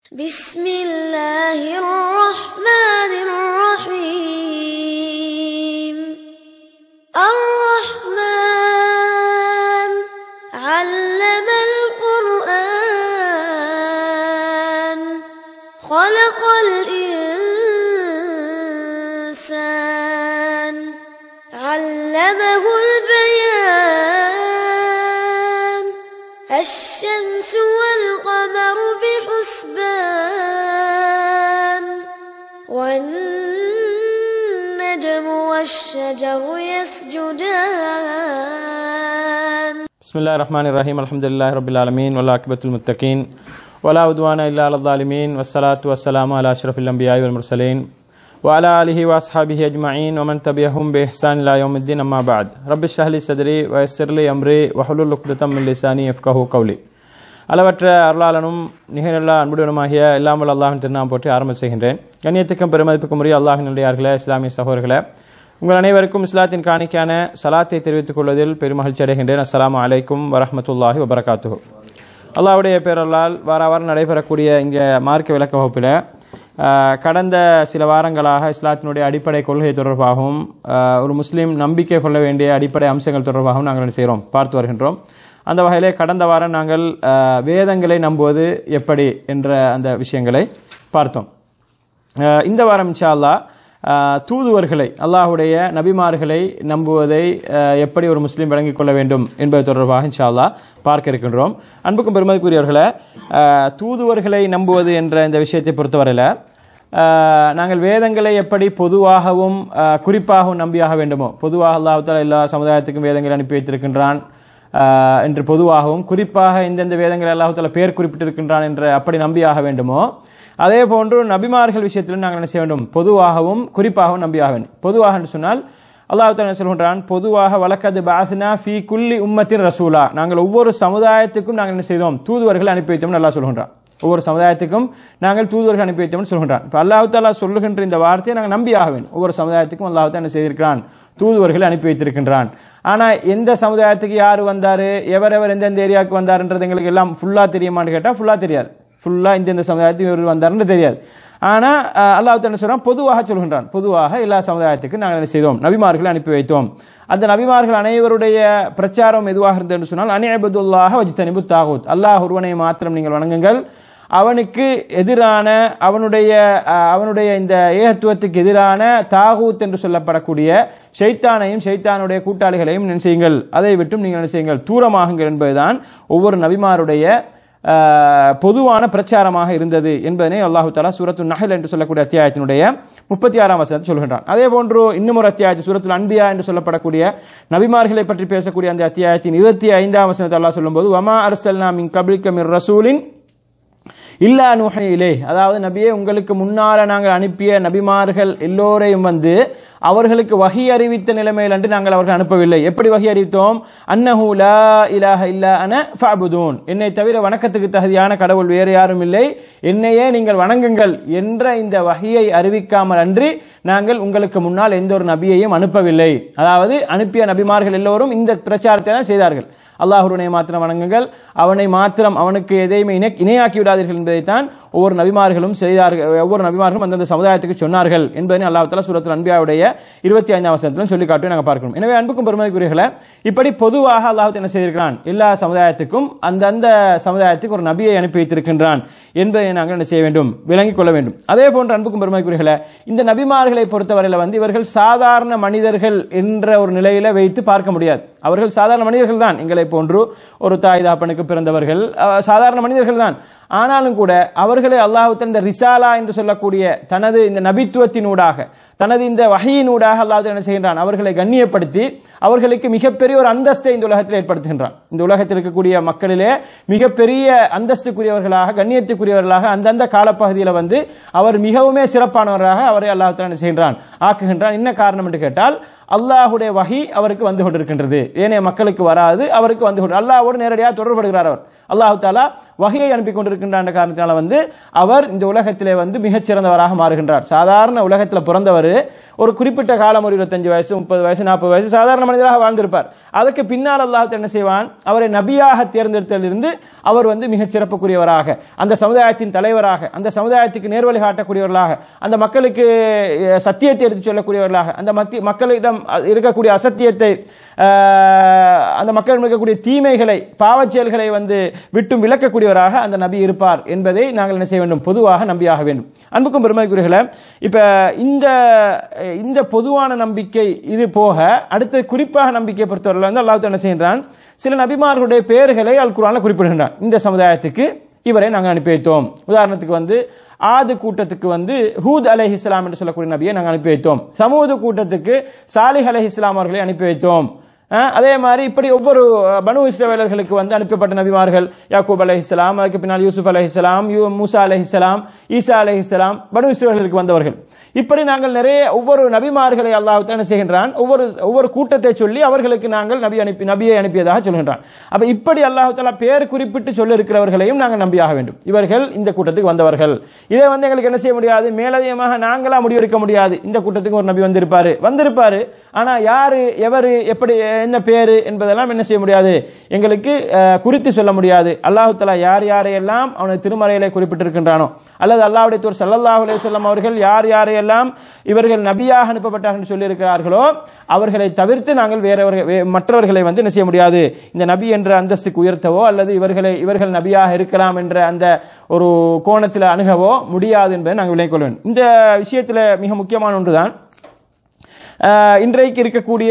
بسم الله الرحمن الرحيم الرحمن علم القرآن خلق الإنسان علمه البيان الشمس والقمر بحسبان والنجم والشجر يسجدان بسم الله الرحمن الرحيم الحمد لله رب العالمين والعاقبة المتقين ولا عدوان إلا على الظالمين والصلاة والسلام على أشرف الأنبياء والمرسلين وعلى آله وأصحابه أجمعين ومن تبعهم بإحسان إلى يوم الدين أما بعد رب اشرح لي صدري ويسر لي أمري واحلل عقدة من لساني يفقهوا قولي அளவற்ற அருளாளனும் நிகழல்லா அன்புடனுமாகிய இல்லாமல் அல்லாஹின் திருநாம் போற்றி ஆரம்ப செய்கின்றேன் கண்ணியத்துக்கும் பெருமதிப்புக்கும் உரிய அல்லாஹின் நல்லியார்களே இஸ்லாமிய சகோதரர்களே உங்கள் அனைவருக்கும் இஸ்லாத்தின் காணிக்கான சலாத்தை தெரிவித்துக் கொள்வதில் பெருமகிழ்ச்சி அடைகின்றேன் அஸ்ஸலாமு அலைக்கும் வரஹ்மத்துல்லாஹி வபரகாத்துஹு அல்லாஹ்வுடைய பேரலால் வார வாரம் நடைபெறக்கூடிய இங்கே மார்க்க விளக்க வகுப்பில் ஆஹ், கடந்த சில வாரங்களாக இஸ்லாத்தினுடைய அடிப்படை கொள்கை தொடர்பாகவும் ஆஹ், ஒரு முஸ்லீம் நம்பிக்கை கொள்ள வேண்டிய அடிப்படை அம்சங்கள் தொடர்பாகவும் நாங்கள் என்ன செய்கிறோம் பார்த்து வருகின்றோம் அந்த வகையிலே கடந்த வாரம் நாங்கள் ஆஹ், வேதங்களை நம்புவது எப்படி என்ற அந்த விஷயங்களை பார்த்தோம் ஆஹ், இந்த வாரம் இன்ஷா அல்லாஹ் ஆஹ், தூதுவர்களை அல்லாஹுடைய நபிமார்களை நம்புவதை ஆஹ், எப்படி ஒரு முஸ்லீம் விளங்கிக் கொள்ள வேண்டும் என்பது தொடர்பாக இன்ஷா அல்லாஹ் பார்க்க இருக்கின்றோம் அன்புக்கும் பெருமதிக்குரியவர்களே ஆஹ், தூதுவர்களை நம்புவது என்ற இந்த விஷயத்தை பொறுத்தவரையில் ஆஹ், நாங்கள் வேதங்களை எப்படி பொதுவாகவும் ஆஹ், குறிப்பாகவும் நம்பியாக வேண்டுமோ பொதுவாக அல்லாஹ் தாலா எல்லா சமுதாயத்துக்கும் வேதங்களை அனுப்பி வைத்திருக்கின்றான் ஆஹ், என்று பொதுவாகவும் குறிப்பாக இந்தந்த வேதங்களை அல்லாஹ் தாலா பேர் குறிப்பிட்டிருக்கின்றான் என்று அப்படி நம்பியாக வேண்டுமோ அதே போன்று நபிமார்கள் விஷயத்திலும் நாங்கள் என்ன செய்ய வேண்டும் பொதுவாகவும் குறிப்பாகவும் நம்பியாக வேண்டும் பொதுவாக என்று சொன்னால் அல்லாஹ் தாலா என்ன சொல்கின்றான் பொதுவாக வழக்கது பாசினா ஃபி குல்லி உம்மத்தின் ரசூலா நாங்கள் ஒவ்வொரு சமுதாயத்துக்கும் நாங்கள் என்ன செய்தோம் தூதுவர்கள் அனுப்பி வைத்தோம்னு அல்லாஹ் சொல்கின்றான் ஒவ்வொரு சமுதாயத்துக்கும் நாங்கள் தூதுவர்கள் அனுப்பி வைத்தோம்னு சொல்கின்றான் இப்போ அல்லாஹ் தாலா சொல்லுகின்ற இந்த வார்த்தையை நாங்கள் நம்பியாக வேண்டும் ஒவ்வொரு சமுதாயத்துக்கும் அல்லாஹ் தாலா என்ன செய்திருக்கிறான் தூதுவர்கள் அனுப்பி வைத்திருக்கின்றான் ஆனா எந்த சமுதாயத்துக்கு யார் வந்தாரு எவரெவர் எந்தெந்த ஏரியாவுக்கு வந்தாருன்றது எங்களுக்கு எல்லாம் ஃபுல்லா தெரியுமான்னு கேட்டா ஃபுல்லா தெரியாது ஃபுல்லா இந்தந்த சமுதாயத்துக்கு இவர் வந்தாருன்னு தெரியாது ஆனா அஹ், அல்லாஹ் தாலா என்ன சொல்றான் பொதுவாக சொல்கின்றான் பொதுவாக எல்லா சமுதாயத்துக்கும் நாங்கள் என்ன செய்தோம் நபிமார்களை அனுப்பி வைத்தோம் அந்த நபிமார்கள் அனைவருடைய பிரச்சாரம் எதுவாக இருந்தது என்று சொன்னால் அனியபதுல்லாக வஜ்தனிபு தாகூத் அல்லாஹ் ஒருவனை மாத்திரம் நீங்கள் வணங்குங்கள் அவனுக்கு எதிரான அவனுடைய அஹ், அவனுடைய இந்த ஏகத்துவத்துக்கு எதிரான தாகூத் என்று சொல்லப்படக்கூடிய ஷைத்தானையும் ஷைத்தானுடைய கூட்டாளிகளையும் என்ன செய்யுங்கள் அதை விட்டும் நீங்கள் என்ன செய்யுங்கள் தூரமாகுங்கள் என்பதுதான் ஒவ்வொரு நபிமாருடைய அஹ், பொதுவான பிரச்சாரமாக இருந்தது என்பதனை அல்லாஹு தாலா சூரத்து நஹல் என்று சொல்லக்கூடிய அத்தியாயத்தினுடைய முப்பத்தி ஆறாம் வசனத்தை சொல்கின்றான் அதே போன்று இன்னும் ஒரு அத்தியாயத்து சூரத்துல் அன்பியா என்று சொல்லப்படக்கூடிய நபிமார்களை பற்றி பேசக்கூடிய அந்த அத்தியாயத்தின் இருபத்தி ஐந்தாம் வசனத்தை அல்லாஹ் சொல்லும்போது வமா அரசல்னா மின் கபிலிக்க மிர் ரசூலின் இல்லா நுஹையிலே அதாவது நபியே உங்களுக்கு முன்னால நாங்கள் அனுப்பிய நபிமார்கள் எல்லோரையும் வந்து அவர்களுக்கு வகி அறிவித்த நிலைமையில் அன்று நாங்கள் அவர்கள் அனுப்பவில்லை எப்படி வகி அறிவித்தோம் அன்னஹு லா இலாஹ இல்லா அன ஃபஅபுதூன் என்னை தவிர வணக்கத்துக்கு தகுதியான கடவுள் வேறு யாரும் இல்லை என்னையே நீங்கள் வணங்குங்கள் என்ற இந்த வகையை அறிவிக்காமல் அன்றி நாங்கள் உங்களுக்கு முன்னால் எந்த ஒரு நபியையும் அனுப்பவில்லை அதாவது அனுப்பிய நபிமார்கள் எல்லோரும் இந்த பிரச்சாரத்தை தான் செய்தார்கள் அல்லாஹுடைய மாத்திரம் வணங்குங்கள் அவனை மாத்திரம் அவனுக்கு எதையுமே இணை இணையாக்கி விடாதீர்கள் என்பதைத்தான் ஒவ்வொரு நபிமார்களும் செய்தார்கள் ஒவ்வொரு நபிமார்களும் அந்தந்த சமுதாயத்துக்கு சொன்னார்கள் என்பதை அல்லாஹ் தலா சூரத்தில் அன்பியாவுடைய இருபத்தி ஐந்தாம் வசனத்திலும் சொல்லி காட்டி நாங்கள் பார்க்கணும் எனவே அன்புக்கும் பெருமதிக்குரியர்களை இப்படி பொதுவாக அல்லாஹ் என்ன செய்திருக்கிறான் எல்லா சமுதாயத்துக்கும் அந்தந்த சமுதாயத்துக்கு ஒரு நபியை அனுப்பி வைத்திருக்கின்றான் என்பதை நாங்கள் என்ன செய்ய வேண்டும் விளங்கிக் கொள்ள வேண்டும் அதே போன்று அன்புக்கும் பெருமதிக்குரியர்களை இந்த நபிமார்களை பொறுத்தவரையில் வந்து இவர்கள் சாதாரண மனிதர்கள் என்ற ஒரு நிலையில வைத்து பார்க்க முடியாது அவர்கள் சாதாரண மனிதர்கள் தான் எங்களை போன்று ஒரு தாய் தாப்பனுக்கு பிறந்தவர்கள் அஹ், சாதாரண மனிதர்கள் தான் ஆனாலும் கூட அவர்களை அல்லாஹ் இந்த ரிசாலா என்று சொல்லக்கூடிய தனது இந்த நபித்துவத்தினூடாக தனது இந்த வகையினூடாக அல்லாஹ் என்ன செய்கின்றான் அவர்களை கண்ணியப்படுத்தி அவர்களுக்கு மிகப்பெரிய ஒரு அந்தஸ்தை இந்த உலகத்தில் ஏற்படுத்துகின்றான் இந்த உலகத்தில் இருக்கக்கூடிய மக்களிலே மிகப்பெரிய அந்தஸ்துக்குரியவர்களாக கண்ணியத்துக்குரியவர்களாக அந்தந்த காலப்பகுதியில் வந்து அவர் மிகவுமே சிறப்பானவராக அவரை அல்லாஹ் என்ன செய்கின்றான் ஆக்குகின்றான் என்ன காரணம் என்று கேட்டால் அல்லாஹுடைய வகி அவருக்கு வந்து கொண்டிருக்கின்றது ஏனைய மக்களுக்கு வராது அவருக்கு வந்து கொண்டு அல்லாஹோடு நேரடியாக தொடர்படுகிறார் அவர் அல்லாஹு தாலா வகையை அனுப்பி கொண்டிருக்கின்ற காரணத்தினால வந்து அவர் இந்த உலகத்திலே வந்து மிகச்சிறந்தவராக மாறுகின்றார் சாதாரண உலகத்தில் பிறந்தவர் ஒரு குறிப்பிட்ட காலம் ஒரு இருபத்தஞ்சு வயசு முப்பது வயசு நாற்பது வயசு சாதாரண மனிதராக வாழ்ந்திருப்பார் அதுக்கு பின்னால் அல்லாஹ் என்ன செய்வான் அவரை நபியாக தேர்ந்தெடுத்ததிலிருந்து அவர் வந்து மிகச் சிறப்புக்குரியவராக அந்த சமுதாயத்தின் தலைவராக அந்த சமுதாயத்துக்கு நேர்வழி காட்டக்கூடியவர்களாக அந்த மக்களுக்கு அஹ், சத்தியத்தை எடுத்து சொல்லக்கூடியவர்களாக அந்த மத்தி மக்களிடம் இருக்கக்கூடிய அசத்தியத்தை அஹ், அந்த மக்களிடம் இருக்கக்கூடிய தீமைகளை பாவச் செயல்களை வந்து விட்டும் விளக்கக்கூடியவராக அந்த நபி இருப்பார் என்பதை நாங்கள் என்ன செய்ய வேண்டும் பொதுவாக நம்பியாக வேண்டும் அன்புக்கும் பெருமைக்குரியர்களே இப்ப இந்த இந்த பொதுவான நம்பிக்கை இது போக அடுத்து குறிப்பாக நம்பிக்கை பொறுத்தவரை வந்து அல்லாஹ் என்ன செய்கின்றான் சில நபிமார்களுடைய பெயர்களை அல் குர்ஆன்ல குறிப்பிடுகின்றான் இந்த சமுதாயத்துக்கு இவரை நாங்கள் அனுப்பி வைத்தோம் உதாரணத்துக்கு வந்து ஆது கூட்டத்துக்கு வந்து ஹூத் அலைஹி இஸ்லாம் என்று சொல்லக்கூடிய நபியை நாங்கள் அனுப்பி வைத்தோம் சமூது கூட்டத்துக்கு சாலிஹ் அலைஹி இஸ்லாம் அவர்களை அனுப்பி வைத்தோம் அஹ் அதே மாதிரி இப்படி ஒவ்வொரு அஹ், பனு இஸ்ரவேலர்களுக்கு வந்து அனுப்பப்பட்ட நபிமார்கள் யாக்கூப் அலைஹிஸ்ஸலாம் அதுக்கு பின்னால் யூசுப் அலைஹிஸ்ஸலாம் யூ மூசா அலைஹிஸ்ஸலாம் ஈசா அலைஹிஸ்ஸலாம் பனு இஸ்ரவேலர்களுக்கு வந்தவர்கள் இப்படி நாங்கள் நிறைய ஒவ்வொரு நபிமார்களை அல்லாஹ் என்ன செய்கின்றான் ஒவ்வொரு ஒவ்வொரு கூட்டத்தை சொல்லி அவர்களுக்கு நாங்கள் நபி அனுப்பி நபியை அனுப்பியதாக சொல்கின்றான் அப்ப இப்படி அல்லாஹ் தஆலா பேர் குறிப்பிட்டு சொல்ல இருக்கிறவர்களையும் நாங்கள் நம்பியாக வேண்டும் இவர்கள் இந்த கூட்டத்துக்கு வந்தவர்கள் இதை வந்து எங்களுக்கு என்ன செய்ய முடியாது மேலதிகமாக நாங்களா முடிவெடுக்க முடியாது இந்த கூட்டத்துக்கு ஒரு நபி வந்திருப்பாரு வந்திருப்பாரு ஆனா யாரு எவரு எப்படி என்ன பேரு என்பதெல்லாம் என்ன செய்ய முடியாது எங்களுக்கு அஹ், குறித்து சொல்ல முடியாது அல்லாஹு தஆலா யார் யாரையெல்லாம் அவனது திருமறையிலே குறிப்பிட்டிருக்கின்றானோ அல்லது அல்லாஹ்வுடைய தூர் ஸல்லல்லாஹு அலைஹி வஸல்லம் அவர்கள் யார் யாரையெல்லாம் இவர்கள் நபியாக அனுப்பப்பட்டார்கள் என்று சொல்லி இருக்கிறார்களோ அவர்களை தவிர்த்து நாங்கள் வேறவர்கள் வே- மற்றவர்களை வந்து என்ன செய்ய முடியாது இந்த நபி என்ற அந்தஸ்துக்கு உயர்த்தவோ அல்லது இவர்களை இவர்கள் நபியாக இருக்கலாம் என்ற அந்த ஒரு கோணத்தில் அணுகவோ முடியாது என்பதை நாங்கள் விளங்கிக் கொள்வேன் இந்த விஷயத்தில் மிக முக்கியமான ஒன்றுதான் ஆஹ் இன்றைக்கு இருக்கக்கூடிய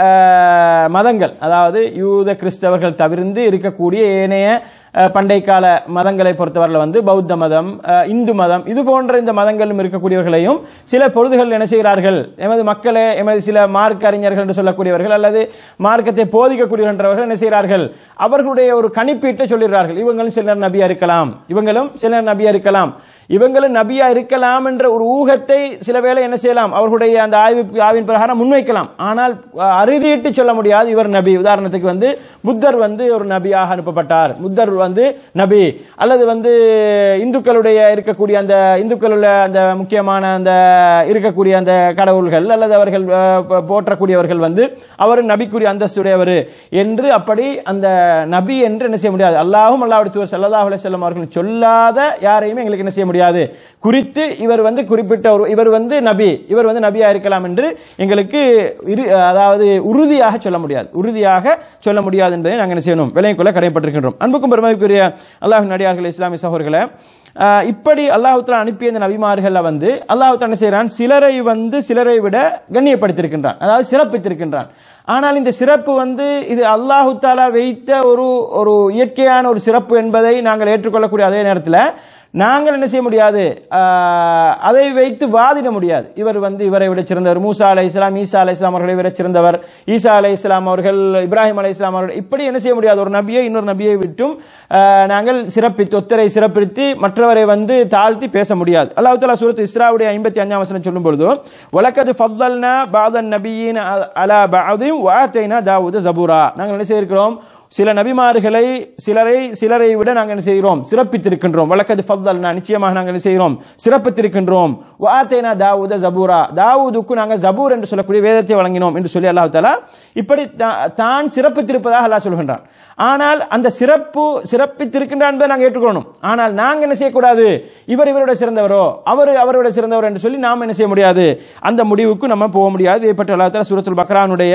ஆஹ் மதங்கள் அதாவது யூத கிறிஸ்தவர்கள் தவிர்ந்து இருக்கக்கூடிய ஏனைய ஆஹ் பண்டை கால மதங்களை பொறுத்தவரையில் வந்து பௌத்த மதம் ஆஹ் இந்து மதம் இது போன்ற இந்த மதங்களும் இருக்கக்கூடியவர்களையும் சில பொழுதுகள் என்ன செய்கிறார்கள் எமது மக்களே எமது சில மார்க்க அறிஞர்கள் என்று சொல்லக்கூடியவர்கள் அல்லது மார்க்கத்தை போதிக்கக்கூடியவர்கள் என்ன செய்கிறார்கள் அவர்களுடைய ஒரு கணிப்பீட்டை சொல்லிடுறார்கள் இவங்களும் சிலர் நபியா இருக்கலாம் இவங்களும் சிலர் நபியா இருக்கலாம் இவங்களும் நபியா இருக்கலாம் என்ற ஒரு ஊகத்தை சில வேளை என்ன செய்யலாம் அவர்களுடைய அந்த ஆய்வு ஆய்வின் பிரகாரம் முன்வைக்கலாம் ஆனால் அஹ், அறுதியிட்டு சொல்ல முடியாது இவர் நபி உதாரணத்துக்கு வந்து புத்தர் வந்து ஒரு நபியாக அனுப்பப்பட்டார் புத்தர் வந்து நபி அல்லது வந்து இந்துக்களுடைய இருக்கக்கூடிய அந்த இந்துக்களுள்ள அந்த முக்கியமான அந்த இருக்கக்கூடிய அந்த கடவுள்கள் அல்லது அவர்கள் அஹ், போ- போற்றக்கூடியவர்கள் வந்து அவர் நபிக்குரிய அந்தஸ்துடையவர் என்று அப்படி அந்த நபி என்று என்ன செய்ய முடியாது அல்லாஹும் அல்லாஹ்வுடைய தூதர் ஸல்லல்லாஹு அலைஹி வஸல்லம் அவர்கள் சொல்லாத யாரையுமே எங்களுக்கு என்ன செய்ய முடியாது குறித்து இவர் வந்து குறிப்பிட்ட ஒரு இவர் வந்து நபி இவர் வந்து நபியா இருக்கலாம் என்று எங்களுக்கு இரு- அதாவது உறுதியாக சொல்ல முடியாது உறுதியாக சொல்ல முடியாது என்பதை நாங்கள் என்ன செய்யணும் விலையை கொள்ள கடைப்பட்டிருக்கின்றோம் அன்புக்கும் பெருமதிக்குரிய அல்லாஹ் நடிகார்கள் இஸ்லாமிய சகோதரர்களே ஆஹ் இப்படி அல்லாஹ் தஆலா அனுப்பிய இந்த நபிமார்கள்ல வந்து அல்லாஹ் தஆலா என்ன செய்றான் சிலரை வந்து சிலரை விட கண்ணியப்படுத்தியிருக்கின்றான் அதாவது சிறப்பித்திருக்கின்றான் ஆனால் இந்த சிறப்பு வந்து இது அல்லாஹு தாலா வைத்த ஒரு ஒரு இயற்கையான ஒரு சிறப்பு என்பதை நாங்கள் ஏற்றுக்கொள்ளக்கூடிய அதே நேரத்தில் நாங்கள் என்ன செய்ய முடியாது ஆஹ், அதை வைத்து வாதிட முடியாது இவர் வந்து இவரை விட சிறந்தவர் மூசா அலை இஸ்லாம் ஈசா அலை இஸ்லாம் அவர்களை விட சிறந்தவர் ஈசா அலை இஸ்லாம் அவர்கள் இப்ராஹிம் அலை இஸ்லாம் அவர்கள் இப்படி என்ன செய்ய முடியாது ஒரு நபியை இன்னொரு நபியை விட்டும் ஆஹ், நாங்கள் சிறப்பித்து ஒத்தரை சிறப்பித்து மற்றவரை வந்து தாழ்த்தி பேச முடியாது அல்லாஹ் தாலா சூரத் இஸ்ராவுடைய ஐம்பத்தி அஞ்சாம் வசனம் சொல்லும் பொழுது வலக்கது ஃபல்லல்னா பாதன் நபியின் அலா பாதிம் வாத்தைனா தாவூது ஜபூரா நாங்கள் என்ன செய்திருக்கிறோம் சில நபிமார்களை சிலரை சிலரை விட நாங்கள் என்ன செய்கிறோம் சிறப்பித்திருக்கின்றோம் வழக்கது ஃபத்தல்னா நிச்சயமாக நாங்கள் என்ன செய்கிறோம் சிறப்பித்திருக்கின்றோம் வாத்தேனா தாவூத ஜபூரா தாவூதுக்கு நாங்கள் ஜபூர் என்று சொல்லக்கூடிய வேதத்தை வழங்கினோம் என்று சொல்லி அல்லாஹ் தஆலா இப்படி தா- தான் சிறப்பித்திருப்பதாக அல்லாஹ் சொல்கின்றான் ஆனால் அந்த சிறப்பு சிறப்பித்திருக்கின்றான் என்பதை நாங்கள் ஏற்றுக்கொள்ளணும் ஆனால் நாங்கள் என்ன செய்யக்கூடாது இவர் இவரோட சிறந்தவரோ அவர் அவரோட சிறந்தவர் என்று சொல்லி நாம் என்ன செய்ய முடியாது அந்த முடிவுக்கு நம்ம போக முடியாது இதை பற்றி அல்லாஹ் தஆலா சூரத்துல் பக்ரானுடைய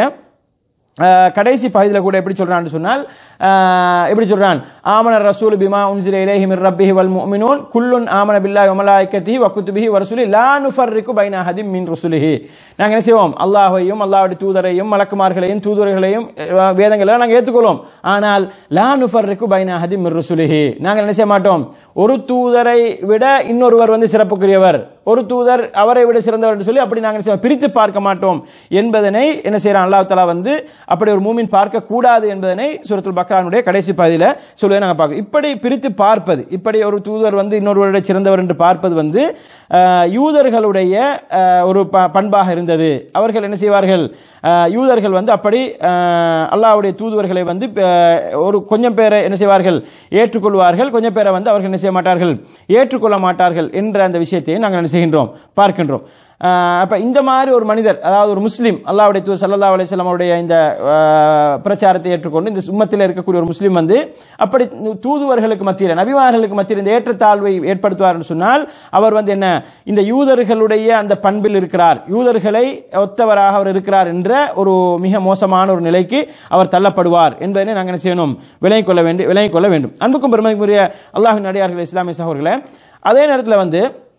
அஹ், கடைசி பகுதியில் கூட எப்படி சொல்றான்னு சொன்னால் அஹ், எப்படி சொல்றான் ஆமன ரசூல் பிமா உன்சில இலைஹி மிர் ரப்பிஹி வல் முஃமினூன் குல்லுன் ஆமன பில்லாஹி வ மலாயிகத்திஹி வ குதுபிஹி வ ரசூலி லா நுஃபர்ரிகு பைன அஹதிம் மின் ருசுலிஹி நாங்க என்ன செய்வோம் அல்லாஹ்வையும் அல்லாஹ்வுடைய தூதரையும் மலக்குமார்களையும் தூதர்களையும் அஹ், வேதங்களை நாங்க ஏற்றுக்கொள்வோம் ஆனால் லா நுஃபர்ரிகு பைன அஹதிம் மின் ருசுலிஹி நாங்கள் என்ன செய்ய மாட்டோம் ஒரு தூதரை விட இன்னொருவர் வந்து சிறப்புக்குரியவர் ஒரு தூதர் அவரை விட சிறந்தவர் என்று சொல்லி அப்படி நாங்கள் என்ன செய்வோம்? பிரித்து பார்க்க மாட்டோம் என்பதனை என்ன செய்யறான் அல்லாஹ் தஆலா வந்து அப்படி ஒரு மூமின் பார்க்க கூடாது என்பதனை சூரத்துல் பக்ரானுடைய கடைசி பகுதியில சொல்லுவதை நாங்கள் பார்க்கிறோம் இப்படி பிரித்து பார்ப்பது இப்படி ஒரு தூதர் வந்து இன்னொருவருடைய சிறந்தவர் என்று பார்ப்பது வந்து அஹ், யூதர்களுடைய அஹ், ஒரு ப- பண்பாக இருந்தது அவர்கள் என்ன செய்வார்கள் அஹ், யூதர்கள் வந்து அப்படி அஹ், அல்லாஹ்வுடைய தூதுவர்களை வந்து அஹ், ஒரு கொஞ்சம் பேரை என்ன செய்வார்கள் ஏற்றுக்கொள்வார்கள் கொஞ்சம் பேரை வந்து அவர்கள் என்ன செய்ய மாட்டார்கள் ஏற்றுக்கொள்ள மாட்டார்கள் என்ற அந்த விஷயத்தை நாங்கள் என்ன செய்கின்றோம் பார்க்கின்றோம் அஹ், அப்ப இந்த மாதிரி ஒரு மனிதர் அதாவது ஒரு முஸ்லீம் அல்லாஹ்வுடைய தூதர் ஸல்லல்லாஹு அலைஹி வஸல்லம் அவருடைய இந்த அஹ், பிரச்சாரத்தை ஏற்றுக்கொண்டு இந்த உம்மத்தில் இருக்கக்கூடிய ஒரு முஸ்லீம் வந்து அப்படி தூதுவர்களுக்கு மத்தியில் நபிமார்களுக்கு மத்தியில் இந்த ஏற்றத்தாழ்வை ஏற்படுத்துவார் என்று சொன்னால் அவர் வந்து என்ன இந்த யூதர்களுடைய அந்த பண்பில் இருக்கிறார் யூதர்களை ஒத்தவராக அவர் இருக்கிறார் என்ற ஒரு மிக மோசமான ஒரு நிலைக்கு அவர் தள்ளப்படுவார் என்பதனை நாங்கள் என்ன செய்யணும் விலகிக் கொள்ள வேண்டும் விலகிக் கொள்ள வேண்டும் அன்புக்கும் பெருமைக்குரிய அல்லாஹின் அடியார்கள் இஸ்லாமிய சகோதரர்களே அதே நேரத்தில் வந்து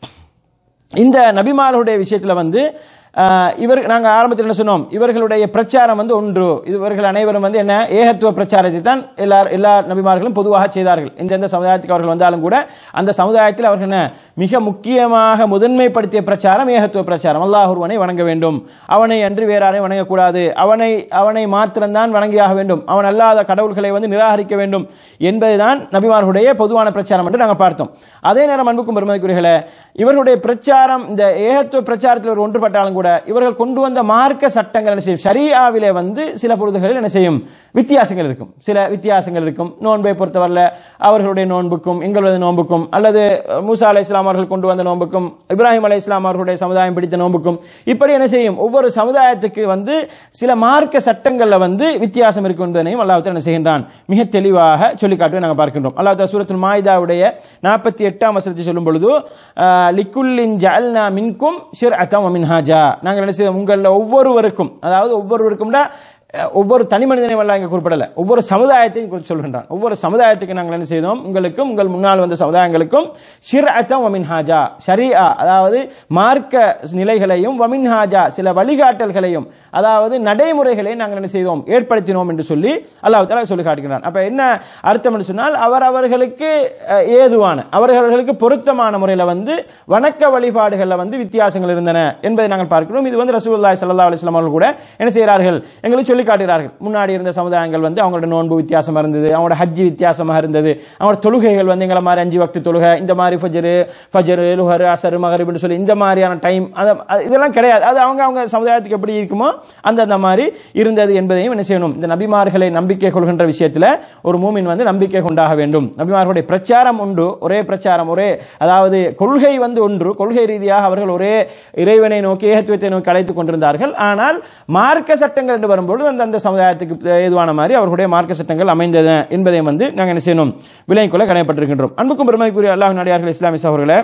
இந்த நபிமார்களுடைய விஷயத்துல வந்து ஆஹ், இவர் நாங்க ஆரம்பத்தில் என்ன சொன்னோம் இவர்களுடைய பிரச்சாரம் வந்து ஒன்று இவர்கள் அனைவரும் வந்து என்ன ஏகத்துவ பிரச்சாரத்தை தான் எல்லா எல்லா நபிமார்களும் பொதுவாக செய்தார்கள் எந்தெந்த சமுதாயத்துக்கு அவர்கள் வந்தாலும் கூட அந்த சமுதாயத்தில் அவர்கள் என்ன மிக முக்கியமாக முதன்மைப்படுத்திய பிரச்சாரம் ஏகத்துவ பிரச்சாரம் அல்லாஹ் ஒருவனை வணங்க வேண்டும் அவனை அன்றி வேற யாரையும் வணங்கக்கூடாது அவனை அவனை மாத்திரம்தான் வணங்கியாக வேண்டும் அவன் அல்லாத கடவுள்களை வந்து நிராகரிக்க வேண்டும் என்பதுதான் நபிமார்களுடைய பொதுவான பிரச்சாரம் என்று நாங்கள் பார்த்தோம் அதே நேரம் அன்புக்கும் பெருமதிக்குரியர்களே இவர்களுடைய பிரச்சாரம் இந்த ஏகத்துவ பிரச்சாரத்தில் ஒரு ஒன்றுபட்டாலும் கூட இவர்கள் கொண்டு வந்த மார்க்க சட்டங்கள் என்ன செய்யும் ஷரியாவிலே வந்து சில பொழுதுகளில் என்ன செய்யும் வித்தியாசங்கள் இருக்கும் சில வித்தியாசங்கள் இருக்கும் நோன்பை பொறுத்தவரையில் அவர்களுடைய நோன்புக்கும் எங்களது நோன்புக்கும் அல்லது மூசா அலை இஸ்லாம் அவர்கள் கொண்டு வந்த நோன்புக்கும் இப்ராஹிம் அலை இஸ்லாம் அவர்களுடைய சமுதாயம் பிடித்த நோன்புக்கும் இப்படி என்ன செய்யும் ஒவ்வொரு சமுதாயத்துக்கு வந்து சில மார்க்க சட்டங்கள்ல வந்து வித்தியாசம் இருக்கும் என்பதனையும் அல்லாஹ் என்ன செய்கின்றான் மிக தெளிவாக சொல்லி காட்டுவதை நாங்கள் பார்க்கின்றோம் அல்லாஹ் சூரத்துல் மாயிதாவுடைய நாற்பத்தி எட்டாம் வசனத்தை சொல்லும் பொழுது ஆஹ், லிக்குல்லின் ஜஅல்னா மின்கும் ஷிர்அத்தம் வ மின்ஹாஜா நாங்கள் என்ன செய்வோம் உங்கள ஒவ்வொருவருக்கும் அதாவது ஒவ்வொருவருக்கும்னா அஹ், ஒவ்வொரு தனி மனிதனையும் எல்லாம் இங்கே குறிப்பிடல ஒவ்வொரு சமுதாயத்தையும் குறித்து சொல்கின்றான் ஒவ்வொரு சமுதாயத்துக்கு நாங்கள் என்ன செய்தோம் உங்களுக்கும் உங்கள் முன்னால் வந்த சமுதாயங்களுக்கும் ஷிர் அத்தம் வமின்ஹாஜா ஷரியா அதாவது மார்க்க நிலைகளையும் வமின்ஹாஜா சில வழிகாட்டல்களையும் அதாவது நடைமுறைகளை நாங்கள் என்ன செய்தோம் ஏற்படுத்தினோம் என்று சொல்லி அல்லாஹ் தஆலா சொல்லி காட்டுகிறான் அப்ப என்ன அர்த்தம் என்று சொன்னால் அவர் அவர்களுக்கு அஹ், ஏதுவான அவர்களுக்கு பொருத்தமான முறையில் வந்து வணக்க வழிபாடுகளில் வந்து வித்தியாசங்கள் இருந்தன என்பதை நாங்கள் பார்க்கிறோம் இது வந்து ரசூலுல்லாஹி ஸல்லல்லாஹு அலைஹி வஸல்லம் அவர்கள் கூட என்ன செய்கிறார்கள் எங்களுக்கு சொல்லி காட்டுகிறார்கள் முன்னாடி இருந்த சமுதாயங்கள் வந்து அவங்களோட நோன்பு வித்தியாசமா இருந்தது அவங்களோட ஹஜ்ஜி வித்தியாசமாக இருந்தது அவங்களோட தொழுகைகள் வந்து எங்களை மாதிரி அஞ்சு வக்து தொழுகை இந்த மாதிரி ஃபஜ்ரு ஃபஜ்ரு லுஹர் அசர் மகரிப்னு சொல்லி இந்த மாதிரியான டைம் இதெல்லாம் கிடையாது அது அவங்க அவங்க சமுதாயத்துக்கு எப்படி இருக்குமோ அந்த அந்த மாதிரி இருந்தது என்பதையும் என்ன செய்யணும் இந்த நபிமார்களை நம்பிக்கை கொள்கின்ற விஷயத்தில் ஒரு மூமின் வந்து நம்பிக்கை கொண்டாக வேண்டும் நபிமார்களுடைய பிரச்சாரம் உண்டு ஒரே பிரச்சாரம் ஒரே அதாவது கொள்கை வந்து ஒன்று கொள்கை ரீதியாக அவர்கள் ஒரே இறைவனை நோக்கி ஏகத்துவத்தை நோக்கி அழைத்துக் கொண்டிருந்தார்கள் ஆனால் மார்க்க சட்டங்கள் என்று வரும்பொழுது அந்த அந்த சமுதாயத்துக்கு ஏதுவான மாதிரி அவர்களுடைய மார்க்க சட்டங்கள் அமைந்தது என்பதை வந்து நாங்கள் என்ன செய்யணும் விலை கொள்ள கடைப்பட்டிருக்கின்றோம் அன்புக்கும் பெருமைக்குரிய அல்லாஹ் நடிகார்கள் இஸ்லாமிய சகோதரர்களே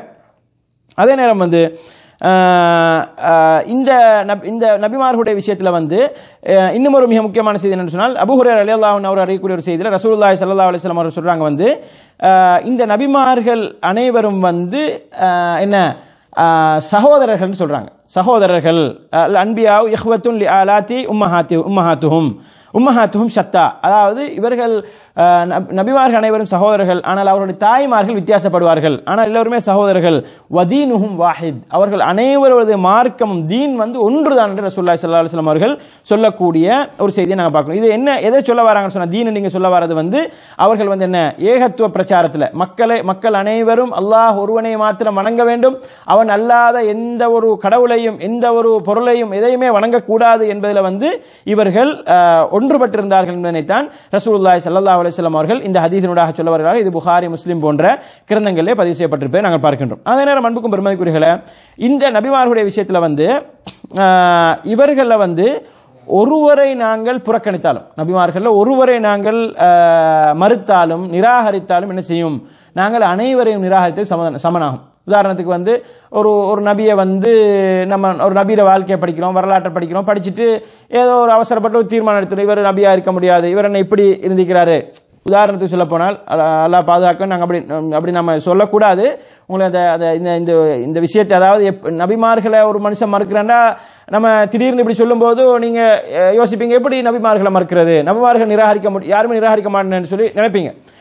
அதே நேரம் வந்து ஆஹ், ஆஹ், இந்த நபி- இந்த நபிமார்களுடைய விஷயத்தில் வந்து ஆஹ், இன்னும் ஒரு மிக முக்கியமான செய்தி என்னன்னு சொன்னால் அபுஹுரர் அலி அல்லாஹ் அவர் அறியக்கூடிய ஒரு செய்தியில் ரசூலுல்லாஹி ஸல்லல்லாஹு அலைஹி வஸல்லம் அவர் சொல்றாங்க வந்து ஆஹ், இந்த நபிமார்கள் அனைவரும் வந்து ஆஹ், என்ன ஆஹ், சகோதரர்கள்னு சொல்றாங்க சகோதரர்கள் அல் அன்பியாவு இஹ்வத்துன் லி ஆலாத்தி உம்மஹாத்தி உம்மஹாத்துஹும் உம்மஹாத்துஹும் ஷத்தா அதாவது இவர்கள் ஆஹ், நபி- நபிமார்கள் அனைவரும் சகோதரர்கள் ஆனால் அவருடைய தாய்மார்கள் வித்தியாசப்படுவார்கள் ஆனால் எல்லோருமே சகோதரர்கள் வதீனுஹும் வாஹித் அவர்கள் அனைவரது மார்க்கமும் தீன் வந்து ஒன்றுதான் என்று ரசூலுல்லாஹி ஸல்லல்லாஹு அலைஹி வஸல்லம் அவர்கள் சொல்லக்கூடிய ஒரு செய்தியை நாங்கள் பார்க்கணும் இது என்ன எதை சொல்ல வராங்கன்னு சொன்னா தீன் நீங்க சொல்ல வரது வந்து அவர்கள் வந்து என்ன ஏகத்துவ பிரச்சாரத்தில் மக்களை மக்கள் அனைவரும் அல்லாஹ் ஒருவனை மாத்திரம் வணங்க வேண்டும் அவன் அல்லாத எந்த ஒரு கடவுளையும் எந்த ஒரு பொருளையும் எதையுமே வணங்கக்கூடாது என்பதில் வந்து இவர்கள் ஆஹ், ஒன்றுபட்டிருந்தார்கள் என்பதனைத்தான் ரசூலுல்லாஹி ஸல்லல்லாஹு அலைஹி வஸல்லம் அவர்கள் இந்த ஹதீஸினூடாக சொல்ல வருகிறார்கள் இது புகாரி முஸ்லிம் போன்ற கிரந்தங்களிலே பதிவு செய்யப்பட்டிருப்பதை நாங்கள் பார்க்கின்றோம் அதே நேரம் அன்புக்கும் பெருமதிக்குரியர்களே இந்த நபிமார்களுடைய விஷயத்தில் வந்து ஆஹ், இவர்களில் வந்து ஒருவரை நாங்கள் புறக்கணித்தாலும் நபிமார்கள்ல ஒருவரை நாங்கள் ஆஹ், மறுத்தாலும் நிராகரித்தாலும் என்ன செய்யும் நாங்கள் அனைவரையும் நிராகரித்தல் சம- சமனாகும் உதாரணத்துக்கு வந்து ஒரு ஒரு நபியை வந்து நம்ம ஒரு நபியோட வாழ்க்கையை படிக்கிறோம் வரலாற்றை படிக்கிறோம் படிச்சுட்டு ஏதோ ஒரு அவசரப்பட்ட ஒரு தீர்மானம் எடுத்துடும் இவர் நபியா இருக்க முடியாது இவர் என்ன இப்படி இருந்திருக்கிறாரு உதாரணத்துக்கு சொல்ல போனால் அல்லாஹ் பாதுகாக்க நாங்கள் அப்படி அப்படி நம்ம சொல்லக்கூடாது உங்களை அந்த அந்த இந்த இந்த இந்த விஷயத்தை அதாவது எப்- நபிமார்களை ஒரு மனுஷன் மறுக்கிறாண்டா நம்ம திடீர்னு இப்படி சொல்லும்போது நீங்க அஹ், யோசிப்பீங்க எப்படி நபிமார்களை மறுக்கிறது நபிமார்கள் நிராகரிக்க முடி யாருமே நிராகரிக்க மாட்டேன்னு சொல்லி நினைப்பீங்க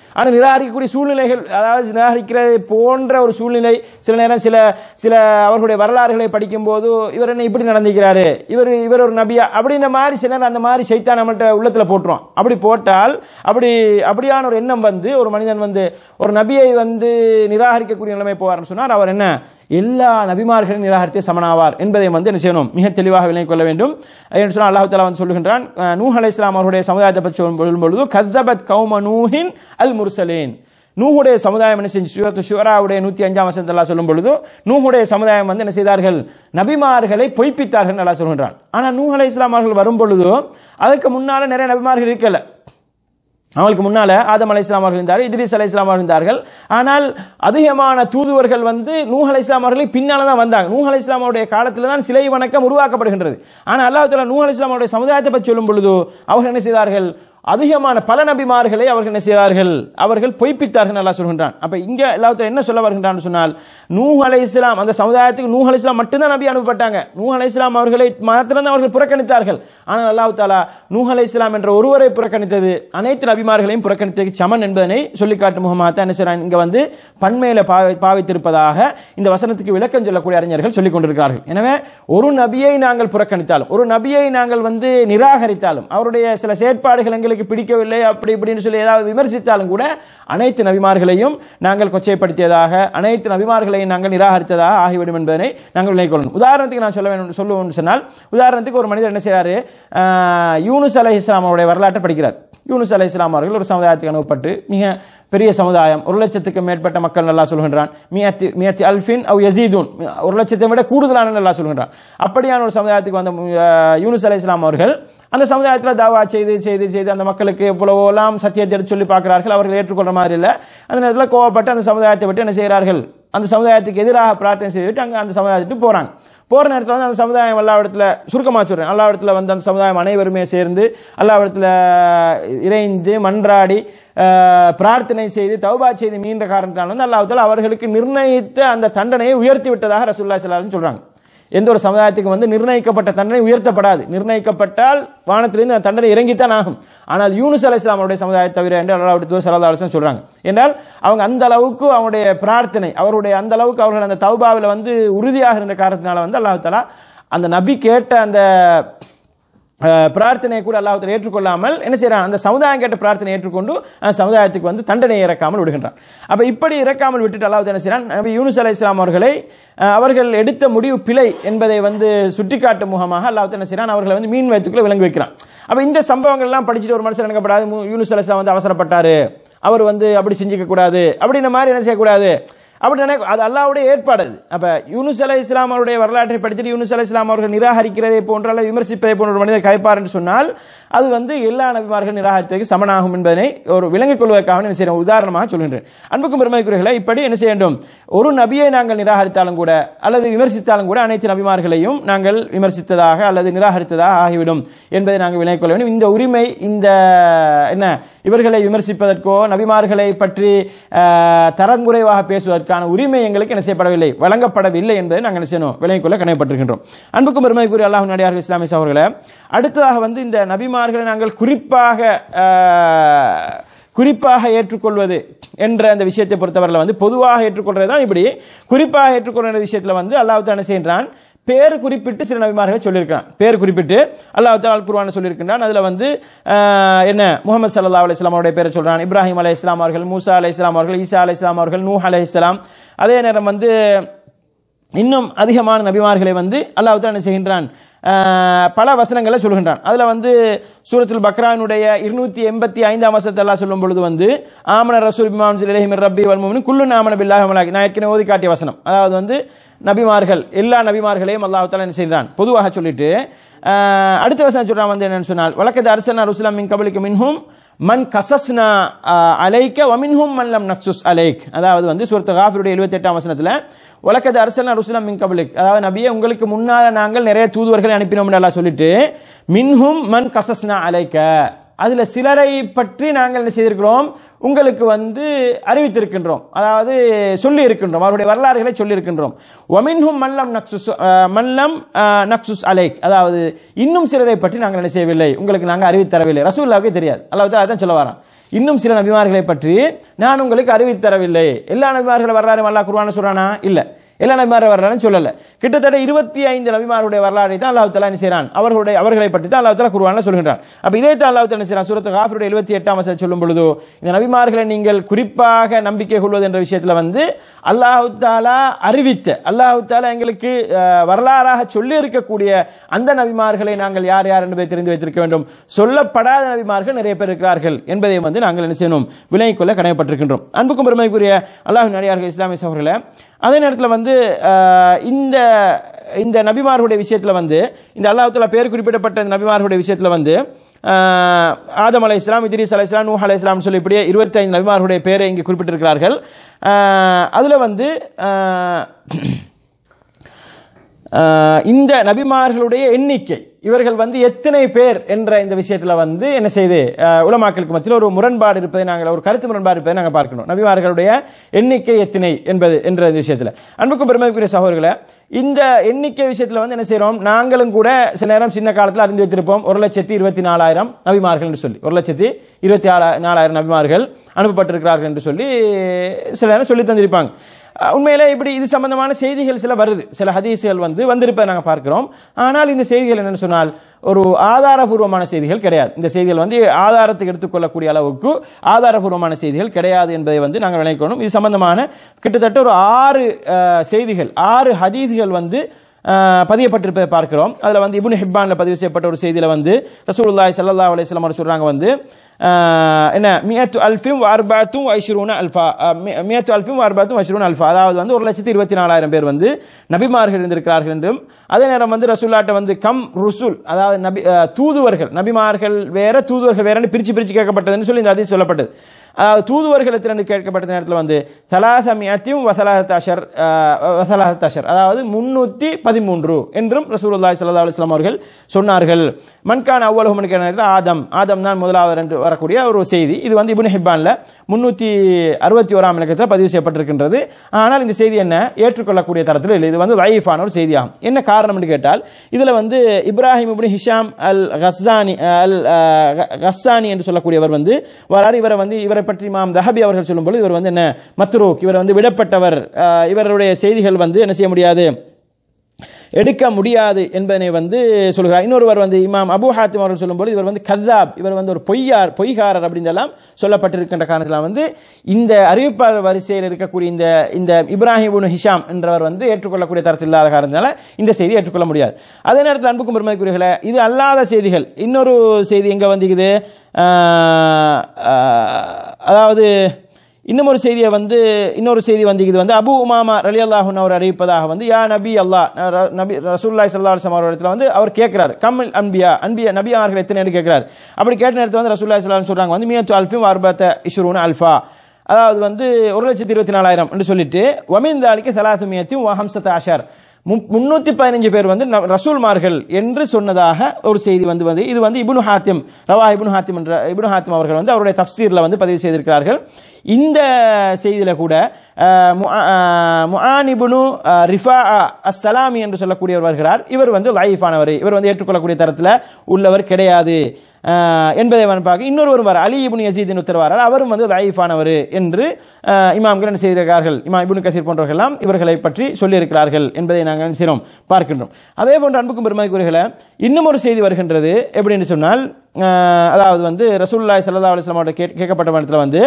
ஆனால் நிராகரிக்கக்கூடிய சூழ்நிலைகள் அதாவது நிராகரிக்கிறது போன்ற ஒரு சூழ்நிலை சில நேரம் சில சில அவர்களுடைய வரலாறுகளை படிக்கும்போது இவர் என்ன இப்படி நடந்துக்கிறாரு இவர் இவர் ஒரு நபியா அப்படின்ற மாதிரி சில நேரம் அந்த மாதிரி சைத்தான் நம்மள்ட்ட உள்ளத்துல போட்டுரும் அப்படி போட்டால் அப்படி அப்படியான ஒரு எண்ணம் வந்து ஒரு மனிதன் வந்து ஒரு நபியை வந்து நிராகரிக்கக்கூடிய நிலைமை போவார்னு சொன்னார் அவர் என்ன எல்லா நபிமார்களையும் நிராகரித்து சமனாவார் என்பதை வந்து என்ன செய்யணும் மிக தெளிவாக விளங்கிக் கொள்ள வேண்டும் என்று சொன்னால் அல்லாஹ் தாலா வந்து சொல்லுகின்றான் அஹ், நூஹ் அலை இஸ்லாம் அவருடைய சமுதாயத்தை பற்றி சொல்லும் பொழுது கத்தபத் கௌம நூஹின் அல் முர்சலேன் நூஹுடைய சமுதாயம் என்ன செஞ்சு சூரத்து ஷுவராவுடைய நூத்தி அஞ்சாம் வசனத்தில் அல்லாஹ் சொல்லும் பொழுது நூஹுடைய சமுதாயம் வந்து என்ன செய்தார்கள் நபிமார்களை பொய்ப்பித்தார்கள் அல்லாஹ் சொல்கின்றான் ஆனால் நூஹ் அலை இஸ்லாம் அவர்கள் வரும் பொழுது அதுக்கு முன்னால நிறைய நபிமார்கள் இருக்கல அவங்களுக்கு முன்னால ஆதம் அலை இஸ்லாம் அவர்கள் இருந்தார்கள் இத்ரீஸ் அலை இஸ்லாம் அவர்கள் இருந்தார்கள் ஆனால் அதிகமான தூதுவர்கள் வந்து நூஹ் அலை இஸ்லாம் அவர்களை பின்னால தான் வந்தாங்க நூஹ் அலை இஸ்லாம் அவருடைய காலத்தில் தான் சிலை வணக்கம் உருவாக்கப்படுகின்றது ஆனால் அல்லாஹ் தாலா நூஹ் அலை இஸ்லாம் அவருடைய சமுதாயத்தை பற்றி சொல்லும் பொழுது அவர்கள் என்ன செய்தார்கள் அதிகமான பல நபிமார்களை அவர்கள் என்ன செய்தார்கள் அவர்கள் பொய்ப்பித்தார்கள் அல்லாஹ் சொல்கின்றான் அப்ப இங்க அல்லாஹ் என்ன சொல்ல வருகின்றான்னு சொன்னால் நூஹ் அலை இஸ்லாம் அந்த சமுதாயத்துக்கு நூஹ் அலை இஸ்லாம் மட்டும்தான் நபி அனுப்பப்பட்டாங்க நூஹ் அலை இஸ்லாம் அவர்களை மாத்திரம் தான் அவர்கள் புறக்கணித்தார்கள் ஆனால் அல்லாஹ் தாலா நூஹ் அலை இஸ்லாம் என்ற ஒருவரை புறக்கணித்தது அனைத்து நபிமார்களையும் புறக்கணித்ததுக்கு சமன் என்பதனை சொல்லி காட்டும் முகமாக என்ன செய்றான் இங்க வந்து பண்மையில பாவி- பாவித்திருப்பதாக இந்த வசனத்துக்கு விளக்கம் சொல்லக்கூடிய அறிஞர்கள் சொல்லிக் கொண்டிருக்கிறார்கள் எனவே ஒரு நபியை நாங்கள் புறக்கணித்தாலும் ஒரு நபியை நாங்கள் வந்து நிராகரித்தாலும் அவருடைய சில செயற்பாடுகள் எங்களுக்கு பிடிக்கவில்லை அப்படி இப்படின்னு சொல்லி ஏதாவது விமர்சித்தாலும் கூட அனைத்து நபிமார்களையும் நாங்கள் கொச்சைப்படுத்தியதாக அனைத்து நபிமார்களையும் நாங்கள் நிராகரித்ததாக ஆகிவிடும் என்பதனை நாங்கள் விளங்கிக் கொள்ளணும் உதாரணத்துக்கு நான் சொல்ல வேண்டும் சொல்லுவோம்னு சொன்னால் உதாரணத்துக்கு ஒரு மனிதர் என்ன செய்றாரு ஆஹ், யூனுஸ் அலை இஸ்லாம் அவருடைய வரலாற்றை படிக்கிறார் யூனுஸ் அலை இஸ்லாம் அவர்கள் ஒரு சமுதாயத்துக்கு அனுப்பப்பட்டு மிக பெரிய சமுதாயம் ஒரு லட்சத்துக்கு மேற்பட்ட மக்கள் நல்லா சொல்கின்றான் மியத்தி மியத்தி அல்ஃபின் அவ் யசீதுன் ஒரு லட்சத்தை விட கூடுதலான நல்லா சொல்கின்றான் அப்படியான ஒரு சமுதாயத்துக்கு வந்த ஆஹ், யூனுஸ் அலை இஸ்லாம் அவர்கள் அந்த சமுதாயத்தில் தாவா செய்து செய்து செய்து அந்த மக்களுக்கு எவ்வளவோலாம் சத்தியத்தை எடுத்து சொல்லி பார்க்கிறார்கள் அவர்கள் ஏற்றுக்கொள்ற மாதிரி இல்லை அந்த நேரத்தில் கோவப்பட்டு அந்த சமுதாயத்தை விட்டு என்ன செய்கிறார்கள் அந்த சமுதாயத்துக்கு எதிராக பிரார்த்தனை செய்துவிட்டு அங்கே அந்த சமுதாயத்துக்கு போறாங்க போற நேரத்தில் வந்து அந்த சமுதாயம் எல்லா இடத்துல சுருக்கமாக சொல்றேன் எல்லா இடத்துல வந்து அந்த சமுதாயம் அனைவருமே சேர்ந்து எல்லா இடத்துல இறைந்து மன்றாடி அஹ், பிரார்த்தனை செய்து தௌபா செய்து மீண்ட காரணத்தினால வந்து அல்லாஹ் அவர்களுக்கு நிர்ணயித்த அந்த தண்டனையை உயர்த்தி விட்டதாக ரசூல்லா ஸல்லல்லாஹு சொல்றாங்க எந்த ஒரு சமுதாயத்துக்கு வந்து நிர்ணயிக்கப்பட்ட தண்டனை உயர்த்தப்படாது நிர்ணயிக்கப்பட்டால் வானத்திலிருந்து அந்த தண்டனை இறங்கித்தான் ஆகும் ஆனால் யூனுஸ் அலை இஸ்லாமுடைய சமுதாயத்தை தவிர என்று அல்லாஹ் சல்லா அலிஸ்லாம் சொல்றாங்க என்றால் அவங்க அந்த அளவுக்கு அவங்களுடைய பிரார்த்தனை அவருடைய அந்த அளவுக்கு அவர்கள் அந்த தௌபாவில் வந்து உறுதியாக இருந்த காரணத்தினால வந்து அல்லாஹ் தஆலா அந்த நபி கேட்ட அந்த அஹ், பிரார்த்தனையை கூட அல்லாஹ் ஏற்றுக்கொள்ளாமல் என்ன செய்யறான் அந்த சமுதாயம் கேட்ட பிரார்த்தனை ஏற்றுக்கொண்டு அந்த சமுதாயத்துக்கு வந்து தண்டனையை இறக்காமல் விடுகின்றான் அப்ப இப்படி இறக்காமல் விட்டுட்டு அல்லாஹ் என்ன செய்யறான் நபி யூனுஸ் அலை இஸ்லாம் அவர்களை அஹ், அவர்கள் எடுத்த முடிவு பிழை என்பதை வந்து சுட்டிக்காட்டும் முகமாக அல்லாஹ் என்ன செய்யறான் அவர்களை வந்து மீன் வயத்துக்குள்ள விளங்கி வைக்கிறான் அப்ப இந்த சம்பவங்கள் எல்லாம் படிச்சுட்டு ஒரு மனுஷன் நினைக்கப்படாது மு- யூனுஸ் அலை இஸ்லாம் வந்து அவசரப்பட்டாரு அவர் வந்து அப்படி செஞ்சுக்க கூடாது அப்படின்ற மாதிரி என்ன செய்யக்கூடாது அப்படி நினைக்க அது அல்லாவுடைய ஏற்பாடு அது அப்ப யூனுஸ் அலை இஸ்லாம் அவருடைய வரலாற்றை படித்துட்டு யூனுஸ் அலை இஸ்லாம் அவர்கள் நிராகரிக்கிறதை போன்ற அல்லது விமர்சிப்பதை போன்ற ஒரு மனிதர் கைப்பார் என்று சொன்னால் அது வந்து எல்லா நபிமார்கள் நிராகரித்ததுக்கு சமனாகும் என்பதனை ஒரு விளங்கிக் கொள்வதற்காக என்ன செய்யறோம் உதாரணமாக சொல்கின்றேன் அன்புக்கும் பெருமைக்குரியர்களை இப்படி என்ன செய்ய வேண்டும் ஒரு நபியை நாங்கள் நிராகரித்தாலும் கூட அல்லது விமர்சித்தாலும் கூட அனைத்து நபிமார்களையும் நாங்கள் விமர்சித்ததாக அல்லது நிராகரித்ததாக ஆகிவிடும் என்பதை நாங்கள் விளங்கிக் கொள்ள வேண்டும் இந்த உரிமை இந்த என்ன இவர்களை விமர்சிப்பதற்கோ நபிமார்களை பற்றி ஆஹ், தரங்குறைவாக பேசுவதற்கான உரிமை எங்களுக்கு என்ன செய்யப்படவில்லை வழங்கப்படவில்லை என்பதை நாங்கள் என்ன செய்யணும் விளங்கிக் கொள்ள கடமைப்பட்டிருக்கின்றோம் அன்புக்கும் பெருமைக்குரிய அல்லாஹ் நடிகார்கள் இஸ்லாமிய சகோதரர்களே அடுத்ததாக வந்து இந்த நபிமார்களை நாங்கள் குறிப்பாக ஆஹ், குறிப்பாக ஏற்றுக்கொள்வது என்ற அந்த விஷயத்தை பொறுத்தவரையில் வந்து பொதுவாக ஏற்றுக்கொள்றது தான் இப்படி குறிப்பாக ஏற்றுக்கொள்கிற விஷயத்தில் வந்து அல்லாஹ் என்ன செய்கின்றான் பேர் குறிப்பிட்டு சில நபிமார்களை சொல்லியிருக்கிறான் பேர் குறிப்பிட்டு அல்லாஹ் தால் குர்ஆன சொல்லியிருக்கின்றான் அதுல வந்து ஆஹ், என்ன முகமது சல்லா அலி இஸ்லாம் அவருடைய பேரை சொல்றான் இப்ராஹிம் அலை இஸ்லாம் அவர்கள் மூசா அலை இஸ்லாம் அவர்கள் ஈசா அலை இஸ்லாம் அவர்கள் நூஹ் அலை இஸ்லாம் அதே நேரம் வந்து இன்னும் அதிகமான நபிமார்களை வந்து அல்லாஹ் என்ன செய்கின்றான் ஆஹ், பல வசனங்களை சொல்கின்றான் அதுல வந்து சூரத்துல் பக்ரானுடைய இருநூத்தி எண்பத்தி ஐந்தாம் வசனத்தை எல்லாம் சொல்லும் பொழுது வந்து ஆமன ரசூல் பிமான் இலஹிமிர் ரப்பி வல்முமின் குல்லு நாமன பில்லாஹ் மலாகி நான் ஏற்கனவே ஓதி காட்டிய வசனம் அதாவது வந்து நபிமார்கள் எல்லா நபிமார்களையும் அல்லாஹ் தாலா என்ன செய்கிறான் பொதுவாக சொல்லிட்டு ஆஹ், அடுத்த வசனம் சொல்றான் வந்து என்னன்னு சொன்னால் வழக்கத்து அரசனா ருசுலாம் மின் கபலிக்கு மின்ஹும் மன் கசஸ்னா அலைக்க வமின்ஹும் மன் லம் நக்சுஸ் அலைக் அதாவது வந்து சூரத்து காஃபிருடைய 78 வசனத்துல வழக்கது அரசனா ருசுலம் மின் கபலிக் அதாவது நபியே உங்களுக்கு முன்னால நாங்கள் நிறைய தூதுவர்களை அனுப்பினோம் எல்லாம் சொல்லிட்டு மின்ஹும் மன் கசஸ்னா அலைக்க அதுல சிலரை பற்றி நாங்கள் என்ன செய்திருக்கிறோம் உங்களுக்கு வந்து அறிவித்திருக்கின்றோம் அதாவது சொல்லி இருக்கின்றோம் அவருடைய வரலாறுகளை சொல்லி இருக்கின்றோம் ஒமின்ஹும் மல்லம் நக்சுஸ் அஹ், மல்லம் அஹ், நக்சுஸ் அலைக் அதாவது இன்னும் சிலரை பற்றி நாங்கள் என்ன செய்யவில்லை உங்களுக்கு நாங்கள் அறிவித்தரவில்லை ரசூல்லாவுக்கே தெரியாது அல்லாஹ் அதான் சொல்ல வரான் இன்னும் சில நபிமார்களை பற்றி நான் உங்களுக்கு அறிவித்தரவில்லை எல்லா நபிமார்கள் வரலாறு அல்லாஹ் குர்ஆன்ல சொல்றானா இல்ல எல்லா நபிமார வரலாறு சொல்லல கிட்டத்தட்ட இருபத்தி ஐந்து நபிமாருடைய வரலாறை தான் அல்லாஹ் தலா என்ன செய்றான் அவர்களுடைய அவர்களை பற்றி தான் அல்லாஹ் தலா குர்ஆன்ல சொல்கின்றான் அப்ப இதே தான் அல்லாஹ் தலா என்ன செய்றான் சூரத்து காஃபிருடைய எழுபத்தி எட்டாம் வசனம் சொல்லும் பொழுது இந்த நபிமார்களை நீங்கள் குறிப்பாக நம்பிக்கை கொள்வது என்ற விஷயத்துல வந்து அல்லாஹ் தாலா அறிவித்த அல்லாஹ் தாலா எங்களுக்கு அஹ், வரலாறாக சொல்லி இருக்கக்கூடிய அந்த நபிமார்களை நாங்கள் யார் யார் என்பதை தெரிந்து வைத்திருக்க வேண்டும் சொல்லப்படாத நபிமார்கள் நிறைய பேர் இருக்கிறார்கள் என்பதை வந்து நாங்கள் என்ன செய்யணும் விலகிக் கொள்ள கடமைப்பட்டிருக்கின்றோம் அன்புக்கும் பெருமைக்குரிய அல்லாஹ் நடிகார்கள் இஸ்லாமிய சகோதரர்களே அதே நேரத்தில் வந்து அஹ், இந்த இந்த நபிமார்களுடைய விஷயத்தில் வந்து இந்த அல்லாஹ் தாலா பேர் குறிப்பிடப்பட்ட இந்த நபிமார்களுடைய விஷயத்தில் வந்து அஹ், ஆதம் அலை இஸ்லாம் இத்ரீஸ் அலை இஸ்லாம் நூஹ் அலை இஸ்லாம் சொல்லி இப்படியே இருபத்தி ஐந்து நபிமார்களுடைய பேரை இங்கே குறிப்பிட்டிருக்கிறார்கள் அஹ், அதுல வந்து அஹ், ஆஹ் இந்த நபிமார்களுடைய எண்ணிக்கை இவர்கள் வந்து எத்தனை பேர் என்ற இந்த விஷயத்துல வந்து என்ன செய்து ஆஹ் உலமாக்களுக்கு மத்தியில் ஒரு முரண்பாடு இருப்பதை நாங்கள் ஒரு கருத்து முரண்பாடு இருப்பதை நாங்கள் பார்க்கணும் நபிமார்களுடைய எண்ணிக்கை எத்தனை என்பது என்ற இந்த விஷயத்துல அன்புக்கும் பெருமைக்குரிய சகோதரர்களே இந்த எண்ணிக்கை விஷயத்துல வந்து என்ன செய்றோம் நாங்களும் கூட சில நேரம் சின்ன காலத்தில் அறிந்து வைத்திருப்போம் ஒரு லட்சத்தி இருபத்தி நாலாயிரம் நபிமார்கள் என்று சொல்லி ஒரு லட்சத்தி இருபத்தி நாலாயிரம் நபிமார்கள் அனுப்பப்பட்டிருக்கிறார்கள் என்று சொல்லி சில நேரம் சொல்லி தந்திருப்பாங்க அஹ் உண்மையிலே இப்படி இது சம்பந்தமான செய்திகள் சில வருது சில ஹதீஸ்கள் வந்து வந்திருப்பதை நாங்கள் பார்க்கிறோம் ஆனால் இந்த செய்திகள் என்னன்னு சொன்னால் ஒரு ஆதாரபூர்வமான செய்திகள் கிடையாது இந்த செய்திகள் வந்து ஆதாரத்துக்கு எடுத்துக்கொள்ளக்கூடிய அளவுக்கு ஆதாரபூர்வமான செய்திகள் கிடையாது என்பதை வந்து நாங்கள் நினைக்கணும் இது சம்பந்தமான கிட்டத்தட்ட ஒரு ஆறு அஹ், செய்திகள் ஆறு ஹதீஸ்கள் வந்து அஹ், பதியப்பட்டிருப்பதை பார்க்கிறோம் அதுல வந்து இப்னு ஹிப்பான்ல பதிவு செய்யப்பட்ட ஒரு செய்தியில வந்து ரசூலுல்லாஹி ஸல்லல்லாஹு அலைஹி வஸல்லம் அவர் சொல்றாங்க வந்து அஹ், என்ன மியத்து அல்ஃபிம் அர்பாத்தும் ஐஷுரூன அல்ஃபா அஹ், மி- மியத்து அல்ஃபிம் அர்பாத்தும் ஐஷுரூன அல்ஃபா அதாவது வந்து ஒரு லட்சத்தி இருபத்தி நாலாயிரம் பேர் வந்து நபிமார்கள் இருந்திருக்கிறார்கள் என்றும் அதே நேரம் வந்து ரசூல்லாட்ட வந்து கம் ருசுல் அதாவது நபி அஹ், தூதுவர்கள் நபிமார்கள் வேற தூதுவர்கள் வேறன்னு பிரிச்சு பிரிச்சு கேட்கப்பட்டதுன்னு சொல்லி இந்த அதில் சொல்லப்பட்டது அதாவது தூதுவர்கள் எத்தனை கேட்கப்பட்ட நேரத்தில் வந்து தலாசமியத்தையும் வசலாஹத் அஷர் வசலாஹத் அஷர் அதாவது முன்னூத்தி பதிமூன்று என்றும் ரசூலுல்லாஹி ஸல்லல்லாஹு அலைஹி வஸல்லம் அவர்கள் சொன்னார்கள் மன்கான் அவ்வளவு மணிக்கான நேரத்தில் ஆதம் ஆதம் தான் முதலாவது என்று வரக்கூடிய ஒரு செய்தி இது வந்து இப்னு ஹிப்பான்ல முன்னூத்தி அறுபத்தி ஓராம் இலக்கத்தில் பதிவு செய்யப்பட்டிருக்கின்றது ஆனால் இந்த செய்தி என்ன ஏற்றுக்கொள்ளக்கூடிய தரத்தில் இல்லை இது வந்து லைஃபான ஒரு செய்தியாகும் என்ன காரணம் என்று கேட்டால் இதுல வந்து இப்ராஹிம் இப்னு ஹிஷாம் அல் கஸ்ஸானி அல் அஹ், க- கஸ்ஸானி என்று சொல்லக்கூடியவர் வந்து வரார் இவரை வந்து இவரை பற்றி இமாம் தஹபி அவர்கள் சொல்லும்போது இவர் வந்து என்ன மத்ரூக் இவர் வந்து விடப்பட்டவர் அஹ், இவருடைய செய்திகள் வந்து என்ன செய்ய முடியாது எடுக்க முடியாது என்பதனை வந்து சொல்கிறார் இன்னொருவர் வந்து இமாம் அபு ஹாத்திம் அவர்கள் சொல்லும்போது இவர் வந்து கதாப் இவர் வந்து ஒரு பொய்யார் பொய்காரர் அப்படின்றெல்லாம் சொல்லப்பட்டிருக்கின்ற காரணத்தில் வந்து இந்த அறிவிப்பாளர் வரிசையில் இருக்கக்கூடிய இந்த இந்த இப்ராஹிம் இப்னு ஹிஷாம் என்றவர் வந்து ஏற்றுக்கொள்ளக்கூடிய தரத்தில் இல்லாத காரணத்தினால இந்த செய்தி ஏற்றுக்கொள்ள முடியாது அதே நேரத்தில் அன்புக்கும் பெருமதிக்குரியர்களே இது அல்லாத செய்திகள் இன்னொரு செய்தி எங்க வந்திக்குது ஆஹ், ஆஹ், அதாவது இன்னும் ஒரு செய்தியை வந்து இன்னொரு செய்தி வந்து இது வந்து அபு உமாமா ரலி அல்லாஹூன் அவர் அறிவிப்பதாக வந்து யா நபி அல்லாஹ் ர- நபி ரசூல்லாய் சல்லா அலுவலம் அவரிடத்துல வந்து அவர் கேட்கிறார் கம்மில் அன்பியா அன்பியா நபியார்கள் எத்தனை கேட்கிறார் அப்படி கேட்ட நேரத்தில் வந்து ரசூல்லாய் சல்லா சொல்றாங்க வந்து மியத்து அல்ஃபிம் அர்பத்த இஷ்ரூன் அல்ஃபா அதாவது வந்து ஒரு லட்சத்தி இருபத்தி நாலாயிரம் என்று சொல்லிட்டு ஒமிந்தாலிக்கு சலாத்து மியத்தையும் வஹம்சத் அஷர் மு- முன்னூத்தி பதினஞ்சு பேர் வந்து ந- ரசூல்மார்கள் என்று சொன்னதாக ஒரு செய்தி வந்து வந்து இது வந்து இப்னு ஹாத்திம் ரவா இப்னு ஹாத்திம் என்ற இப்னு ஹாத்திம் அவர்கள் வந்து அவருடைய தஃப்சீர்ல வந்து பதிவு செய்திருக்கிறார்கள் இந்த செய்தியில கூட அஹ், முஆ- அஹ், முஆன் இப்னு அஹ், ரிஃபா அஸ்ஸலாமி என்று சொல்லக்கூடியவர் வருகிறார் இவர் வந்து லைஃபானவர் இவர் வந்து ஏற்றுக்கொள்ளக்கூடிய தரத்தில் உள்ளவர் கிடையாது அஹ், என்பதை வந்து பார்க்க இன்னொருவரும் வர அலி இப்னு யசீதின் உத்தரவாரார் அவரும் வந்து லைஃபானவர் என்று அஹ், இமாம்கள் என்ன செய்திருக்கிறார்கள் இமாம் இப்னு கசீர் போன்றவர்கள் எல்லாம் இவர்களை பற்றி சொல்லியிருக்கிறார்கள் என்பதை நாங்கள் என்ன செய்கிறோம் பார்க்கின்றோம் அதே போன்று அன்புக்கும் பெருமதிக்குரியர்களே இன்னும் ஒரு செய்தி வருகின்றது எப்படின்னு சொன்னால் அஹ், அதாவது வந்து ரசூல்லாய் சல்லா அலுவலாம் அவர்கிட்ட கேட்- கேட்கப்பட்ட இடத்துல வந்து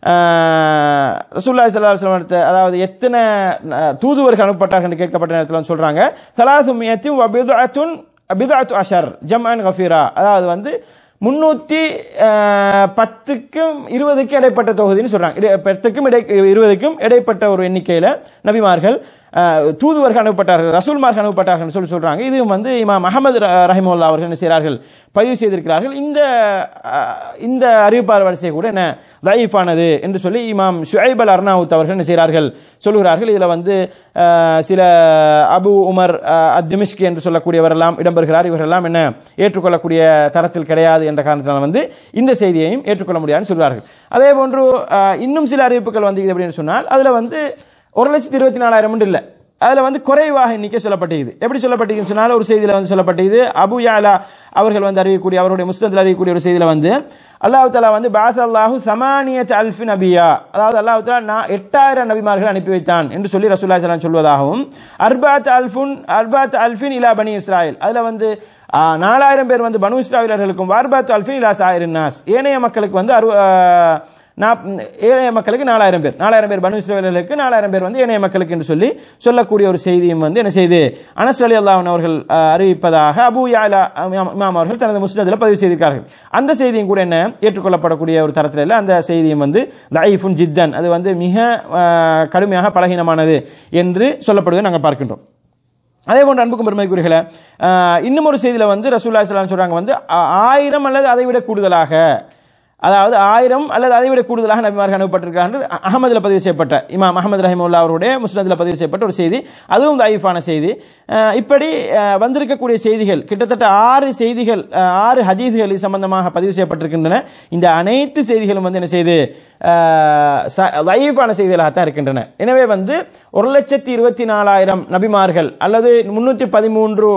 அஹ், ரசூலுல்லாஹி ஸல்லல்லாஹு அலைஹி வஸல்லம் இடத்துல, அதாவது எத்தனை அஹ், தூதுவர்கள் அனுப்பப்பட்டார்கள் என்று கேட்கப்பட்ட நேரத்தில் வந்து சொல்றாங்க சலாசு மியத்தும் வபிதுஅத்துன் பிதுஅத்து அஷர் ஜம்அன் கஃபீரா அதாவது வந்து முன்னூத்தி அஹ், பத்துக்கும் இருபதுக்கும் இடைப்பட்ட தொகுதின்னு சொல்றாங்க இடை- பத்துக்கும் இடை இருபதுக்கும் இடைப்பட்ட ஒரு எண்ணிக்கையில நபிமார்கள் அஹ், தூதுவர்கள் அனுப்பப்பட்டார்கள் ரசூல்மார்கள் அனுப்பப்பட்டார்கள் சொல்லி சொல்றாங்க இதுவும் வந்து இமாம் அகமது ரஹிமுல்லா அவர்கள் என்ன செய்கிறார்கள் பதிவு செய்திருக்கிறார்கள் இந்த அஹ், இந்த அறிவிப்பாளர் வரிசை கூட என்ன லைஃபானது என்று சொல்லி இமாம் ஷுஐப் அல் அர்னாவுத் அவர்கள் என்ன செய்கிறார்கள் சொல்லுகிறார்கள் இதுல வந்து அஹ், சில அபு உமர் அஹ், அத்மிஷ்கி என்று சொல்லக்கூடியவரெல்லாம் இடம்பெறுகிறார் இவரெல்லாம் என்ன ஏற்றுக்கொள்ளக்கூடிய தரத்தில் கிடையாது என்ற காரணத்தினால் வந்து இந்த செய்தியையும் ஏற்றுக்கொள்ள முடியாதுன்னு சொல்வார்கள் அதே போன்று அஹ், இன்னும் சில அறிவிப்புகள் வந்து அப்படின்னு சொன்னால் அதுல வந்து ஒரு லட்சத்தி இருபத்தி நாலாயிரம் இல்லை அதுல வந்து குறைவாக எண்ணிக்கை சொல்லப்பட்டிருக்குது எப்படி சொல்லப்பட்டிருக்குன்னு சொன்னால் ஒரு செய்தியில வந்து சொல்லப்பட்டிருக்குது அபு யாலா அவர்கள் வந்து அறிவிக்கக்கூடிய அவருடைய முஸ்லத்தில் அறிவிக்கக்கூடிய ஒரு செய்தியில வந்து அல்லாஹ் தாலா வந்து பாஸ் அல்லாஹு சமானியத் அல்ஃபி நபியா அதாவது அல்லாஹ் தாலா நான் எட்டாயிரம் நபிமார்கள் அனுப்பி வைத்தான் என்று சொல்லி ரசூல்லா ஸல்லல்லாஹு சொல்வதாகவும் அர்பாத் அல்ஃபுன் அர்பாத் அல்ஃபின் இலா பனி இஸ்ராயல் அதுல வந்து ஆ, நாலாயிரம் பேர் வந்து பனு இஸ்ராயலர்களுக்கும் வார்பாத் அல்ஃபின் இலா சாயிரின் நாஸ் ஏனைய மக்களுக்கு வந்து அறு ஆ, நாப்- ஏனைய மக்களுக்கு நாலாயிரம் பேர் நாலாயிரம் பேர் பனு இஸ்ரவேலர்களுக்கு நாலாயிரம் பேர் வந்து ஏனைய மக்களுக்கு என்று சொல்லி சொல்லக்கூடிய ஒரு செய்தியும் வந்து என்ன செய்து அனஸ் அலி அல்லாஹன் அவர்கள் அஹ், அறிவிப்பதாக அபு யாலா இமாம் இமாம் அவர்கள் தனது முஸ்னதில் பதிவு செய்திருக்கார்கள் அந்த செய்தியும் கூட என்ன ஏற்றுக்கொள்ளப்படக்கூடிய ஒரு தரத்தில் இல்லை அந்த செய்தியும் வந்து லைஃபுன் ஜித்தன் அது வந்து மிக அஹ், கடுமையாக பலகீனமானது என்று சொல்லப்படுவதை நாங்கள் பார்க்கின்றோம் அதே போன்று அன்புக்கும் பெருமைக்குரியர்களே ஆஹ், இன்னும் ஒரு செய்தியில வந்து ரசூல்லா ஸல்லல்லாஹு சொல்றாங்க வந்து ஆ- ஆயிரம் அல்லது அதை விட கூடுதலாக அதாவது ஆயிரம் அல்லது அதை விட கூடுதலாக நபிமார்கள் அனுப்பப்பட்டிருக்கிறார்கள் அ- அகமதுல பதிவு செய்யப்பட்ட இமாம் அகமது ரஹிமுல்லா அவருடைய முஸ்னதில் பதிவு செய்யப்பட்ட ஒரு செய்தி அதுவும் தைஃபான செய்தி ஆஹ், இப்படி ஆஹ், வந்திருக்கக்கூடிய செய்திகள் கிட்டத்தட்ட ஆறு செய்திகள் ஆஹ், ஆறு ஹதீதுகள் இது சம்பந்தமாக பதிவு செய்யப்பட்டிருக்கின்றன இந்த அனைத்து செய்திகளும் வந்து என்ன செய்து லைஃபான செய்திகளாகத்தான் இருக்கின்றன எனவே வந்து ஒரு லட்சத்தி இருபத்தி நாலாயிரம் நபிமார்கள் அல்லது முன்னூத்தி பதிமூன்று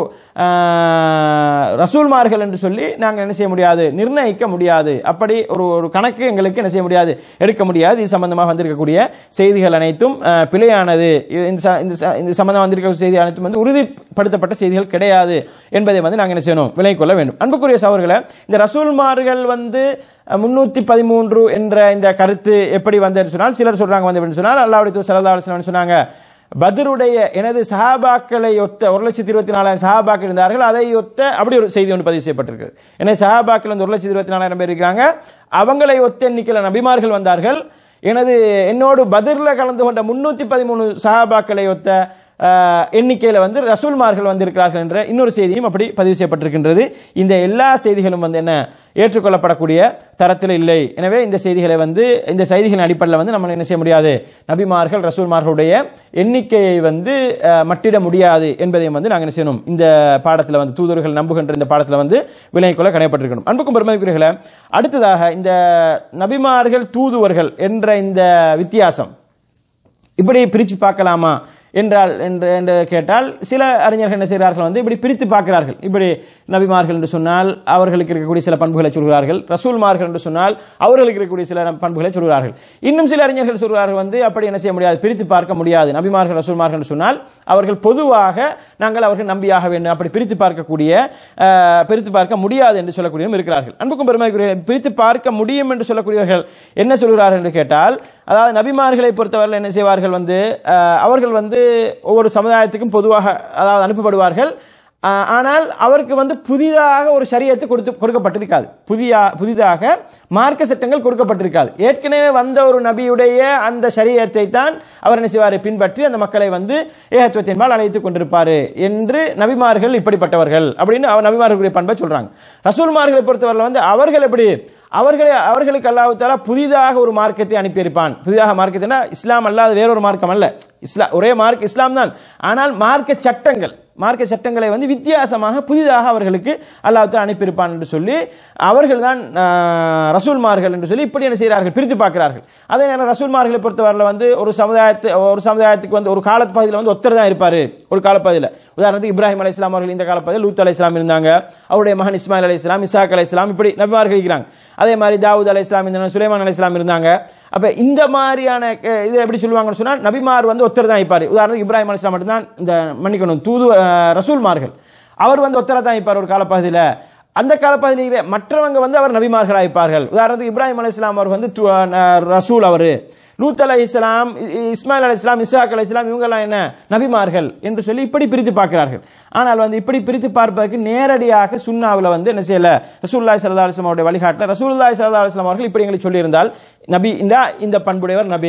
ரசூல்மார்கள் என்று சொல்லி நாங்கள் என்ன செய்ய முடியாது நிர்ணயிக்க முடியாது அப்படி ஒரு ஒரு கணக்கு எங்களுக்கு என்ன செய்ய முடியாது எடுக்க முடியாது இது சம்பந்தமாக வந்திருக்கக்கூடிய செய்திகள் அனைத்தும் ஆஹ், பிழையானது இது இந்த ச- இந்த ச- இந்த சம்பந்தம் வந்திருக்க செய்தி அனைத்தும் வந்து உறுதிப்படுத்தப்பட்ட செய்திகள் கிடையாது என்பதை வந்து நாங்கள் என்ன செய்யணும் விலகிக் கொள்ள வேண்டும் அன்புக்குரிய சவர்களை இந்த ரசூல்மார்கள் வந்து முன்னூத்தி பதிமூன்று என்ற இந்த கருத்து எப்படி வந்ததுன்னு சொன்னால் சிலர் சொல்றாங்க வந்து எப்படின்னு சொன்னால் அல்லாவுடைய தூதர் ஸல்லல்லாஹு அலைஹி வஸல்லம் சொன்னாங்க பதருடைய எனது சஹாபாக்களை ஒத்த ஒரு லட்சத்தி இருபத்தி நாலாயிரம் சஹாபாக்கள் இருந்தார்கள் அதை ஒத்த அப்படி ஒரு செய்தி ஒன்று பதிவு செய்யப்பட்டிருக்கு எனவே சஹாபாக்கள் வந்து ஒரு லட்சத்தி இருபத்தி நாலாயிரம் பேர் இருக்கிறாங்க அவங்களை ஒத்த எண்ணிக்கையில் நபிமார்கள் வந்தார்கள் எனது என்னோடு பதிர்ல கலந்து கொண்ட முன்னூத்தி பதிமூணு சஹாபாக்களை ஒத்த ஆஹ், எண்ணிக்கையில வந்து ரசூல்மார்கள் வந்திருக்கிறார்கள் என்ற இன்னொரு செய்தியும் அப்படி பதிவு செய்யப்பட்டிருக்கின்றது இந்த எல்லா செய்திகளும் வந்து என்ன ஏற்றுக்கொள்ளப்படக்கூடிய தரத்தில் இல்லை எனவே இந்த செய்திகளை வந்து இந்த செய்திகளின் அடிப்படையில் வந்து நம்ம என்ன செய்ய முடியாது நபிமார்கள் ரசூல்மார்களுடைய எண்ணிக்கையை வந்து ஆஹ், மட்டிட முடியாது என்பதையும் வந்து நாங்கள் என்ன செய்யணும் இந்த பாடத்தில் வந்து தூதர்கள் நம்புகின்ற இந்த பாடத்தில் வந்து விலகிக் கொள்ள கடையப்பட்டிருக்கணும் அன்புக்கும் பெருமைக்குரியர்களே அடுத்ததாக இந்த நபிமார்கள் தூதுவர்கள் என்ற இந்த வித்தியாசம் இப்படி பிரித்து பார்க்கலாமா என்றால் என்று என்று கேட்டால் சில அறிஞர்கள் என்ன செய்கிறார்கள் வந்து இப்படி பிரித்து பார்க்கிறார்கள் இப்படி நபிமார்கள் என்று சொன்னால் அவர்களுக்கு இருக்கக்கூடிய சில பண்புகளை சொல்கிறார்கள் ரசூல்மார்கள் என்று சொன்னால் அவர்களுக்கு இருக்கக்கூடிய சில பண்புகளை சொல்கிறார்கள் இன்னும் சில அறிஞர்கள் சொல்கிறார்கள் வந்து அப்படி என்ன செய்ய முடியாது பிரித்து பார்க்க முடியாது நபிமார்கள் ரசூல்மார்கள் என்று சொன்னால் அவர்கள் பொதுவாக நாங்கள் அவர்கள் நம்பியாக வேண்டும் அப்படி பிரித்து பார்க்கக்கூடிய அஹ், பிரித்து பார்க்க முடியாது என்று சொல்லக்கூடியவரும் இருக்கிறார்கள் அன்புக்கும் பெருமைக்குரிய பிரித்து பார்க்க முடியும் என்று சொல்லக்கூடியவர்கள் என்ன சொல்கிறார்கள் என்று கேட்டால் அதாவது நபிமார்களை பொறுத்தவரை என்ன செய்வார்கள் வந்து அஹ், அவர்கள் வந்து ஒவ்வொரு சமுதாயத்துக்கும் பொதுவாக அதாவது அனுப்பப்படுவார்கள் அஹ், ஆனால் அவருக்கு வந்து புதிதாக ஒரு சரியத்து கொடுத்து கொடுக்கப்பட்டிருக்காது புதிய புதிதாக மார்க்க சட்டங்கள் கொடுக்கப்பட்டிருக்காது ஏற்கனவே வந்த ஒரு நபியுடைய அந்த சரியத்தை தான் அவர் என்ன செய்வார் பின்பற்றி அந்த மக்களை வந்து ஏகத்துவத்தின்பால் அழைத்துக் கொண்டிருப்பாரு என்று நபிமார்கள் இப்படிப்பட்டவர்கள் அப்படின்னு அவர் நபிமார்களுடைய பண்பை சொல்றாங்க ரசூல்மார்களை பொறுத்தவரை வந்து அவர்கள் எப்படி அவர்களை அவர்களுக்கு அல்லாஹ் தாலா புதிதாக ஒரு மார்க்கத்தை அனுப்பியிருப்பான் புதிதாக மார்க்கத்தினா இஸ்லாம் அல்லாத வேறொரு மார்க்கம் அல்ல இஸ்லாம் ஒரே மார்க் இஸ்லாம் தான் ஆனால் மார்க்க சட்டங்கள் மார்க்க சட்டங்களை வந்து வித்தியாசமாக புதிதாக அவர்களுக்கு அல்லாஹ் தாலா அனுப்பியிருப்பான் என்று சொல்லி அவர்கள் தான் ரசூல்மார்கள் என்று சொல்லி இப்படி என்ன செய்கிறார்கள் பிரித்து பார்க்கிறார்கள் அதே நேரம் ரசூல்மார்களை பொறுத்தவரையில் வந்து ஒரு சமுதாயத்து ஒரு சமுதாயத்துக்கு வந்து ஒரு காலப்பகுதியில் வந்து ஒத்தர் தான் இருப்பாரு ஒரு காலப்பகுதியில் உதாரணத்துக்கு இப்ராஹிம் அலை இஸ்லாம் அவர்கள் இந்த காலப்பகுதியில் லூத் அலை இஸ்லாம் இருந்தாங்க அவருடைய மகன் இஸ்மாயில் அலை இஸ்லாம் இசாக் அலை இஸ்லாம் இப்படி நபிமார்கள் இருக்கிறாங்க அதே மாதிரி தாவூத் அலை இஸ்லாம் இருந்தாங்க சுலைமான் அலை இஸ்லாம் இருந்தாங்க அப்ப இந்த மாதிரியான அஹ், இது எப்படி சொல்லுவாங்கன்னு சொன்னா நபிமார் வந்து ஒத்தர் தான் இருப்பார் உதாரணத்துக்கு இப்ராஹிம் அலை இஸ்லாம் மட்டும்தான் இந்த மன்னிக்கணும் தூது அஹ், ரசூல்மார்கள் அவர் வந்து ஒத்தரை தான் இருப்பார் ஒரு காலப்பகுதியில் அந்த காலப்பகுதியில் இருக்கிற மற்றவங்க வந்து அவர் நபிமார்களாக இருப்பார்கள் உதாரணத்துக்கு இப்ராஹிம் அலை இஸ்லாம் அவர் வந்து து- அஹ், ரசூல் அவரு லூத் அலை இஸ்லாம் இ- இஸ்மாயில் அலை இஸ்லாம் இசாக் அலை இஸ்லாம் இவங்கெல்லாம் என்ன நபிமார்கள் என்று சொல்லி இப்படி பிரித்து பார்க்கிறார்கள் ஆனால் வந்து இப்படி பிரித்து பார்ப்பதற்கு நேரடியாக சுன்னாவில் வந்து என்ன செய்யல ரசூல்லாய் சல்லா அலிஸ்லாம் அவருடைய வழிகாட்டில் ரசூல்லாய் சல்லா அலிஸ்லாம் அவர்கள் இப்படி எங்களுக்கு சொல்லியிருந்தால் நபி இந்த இந்த பண்புடையவர் நபி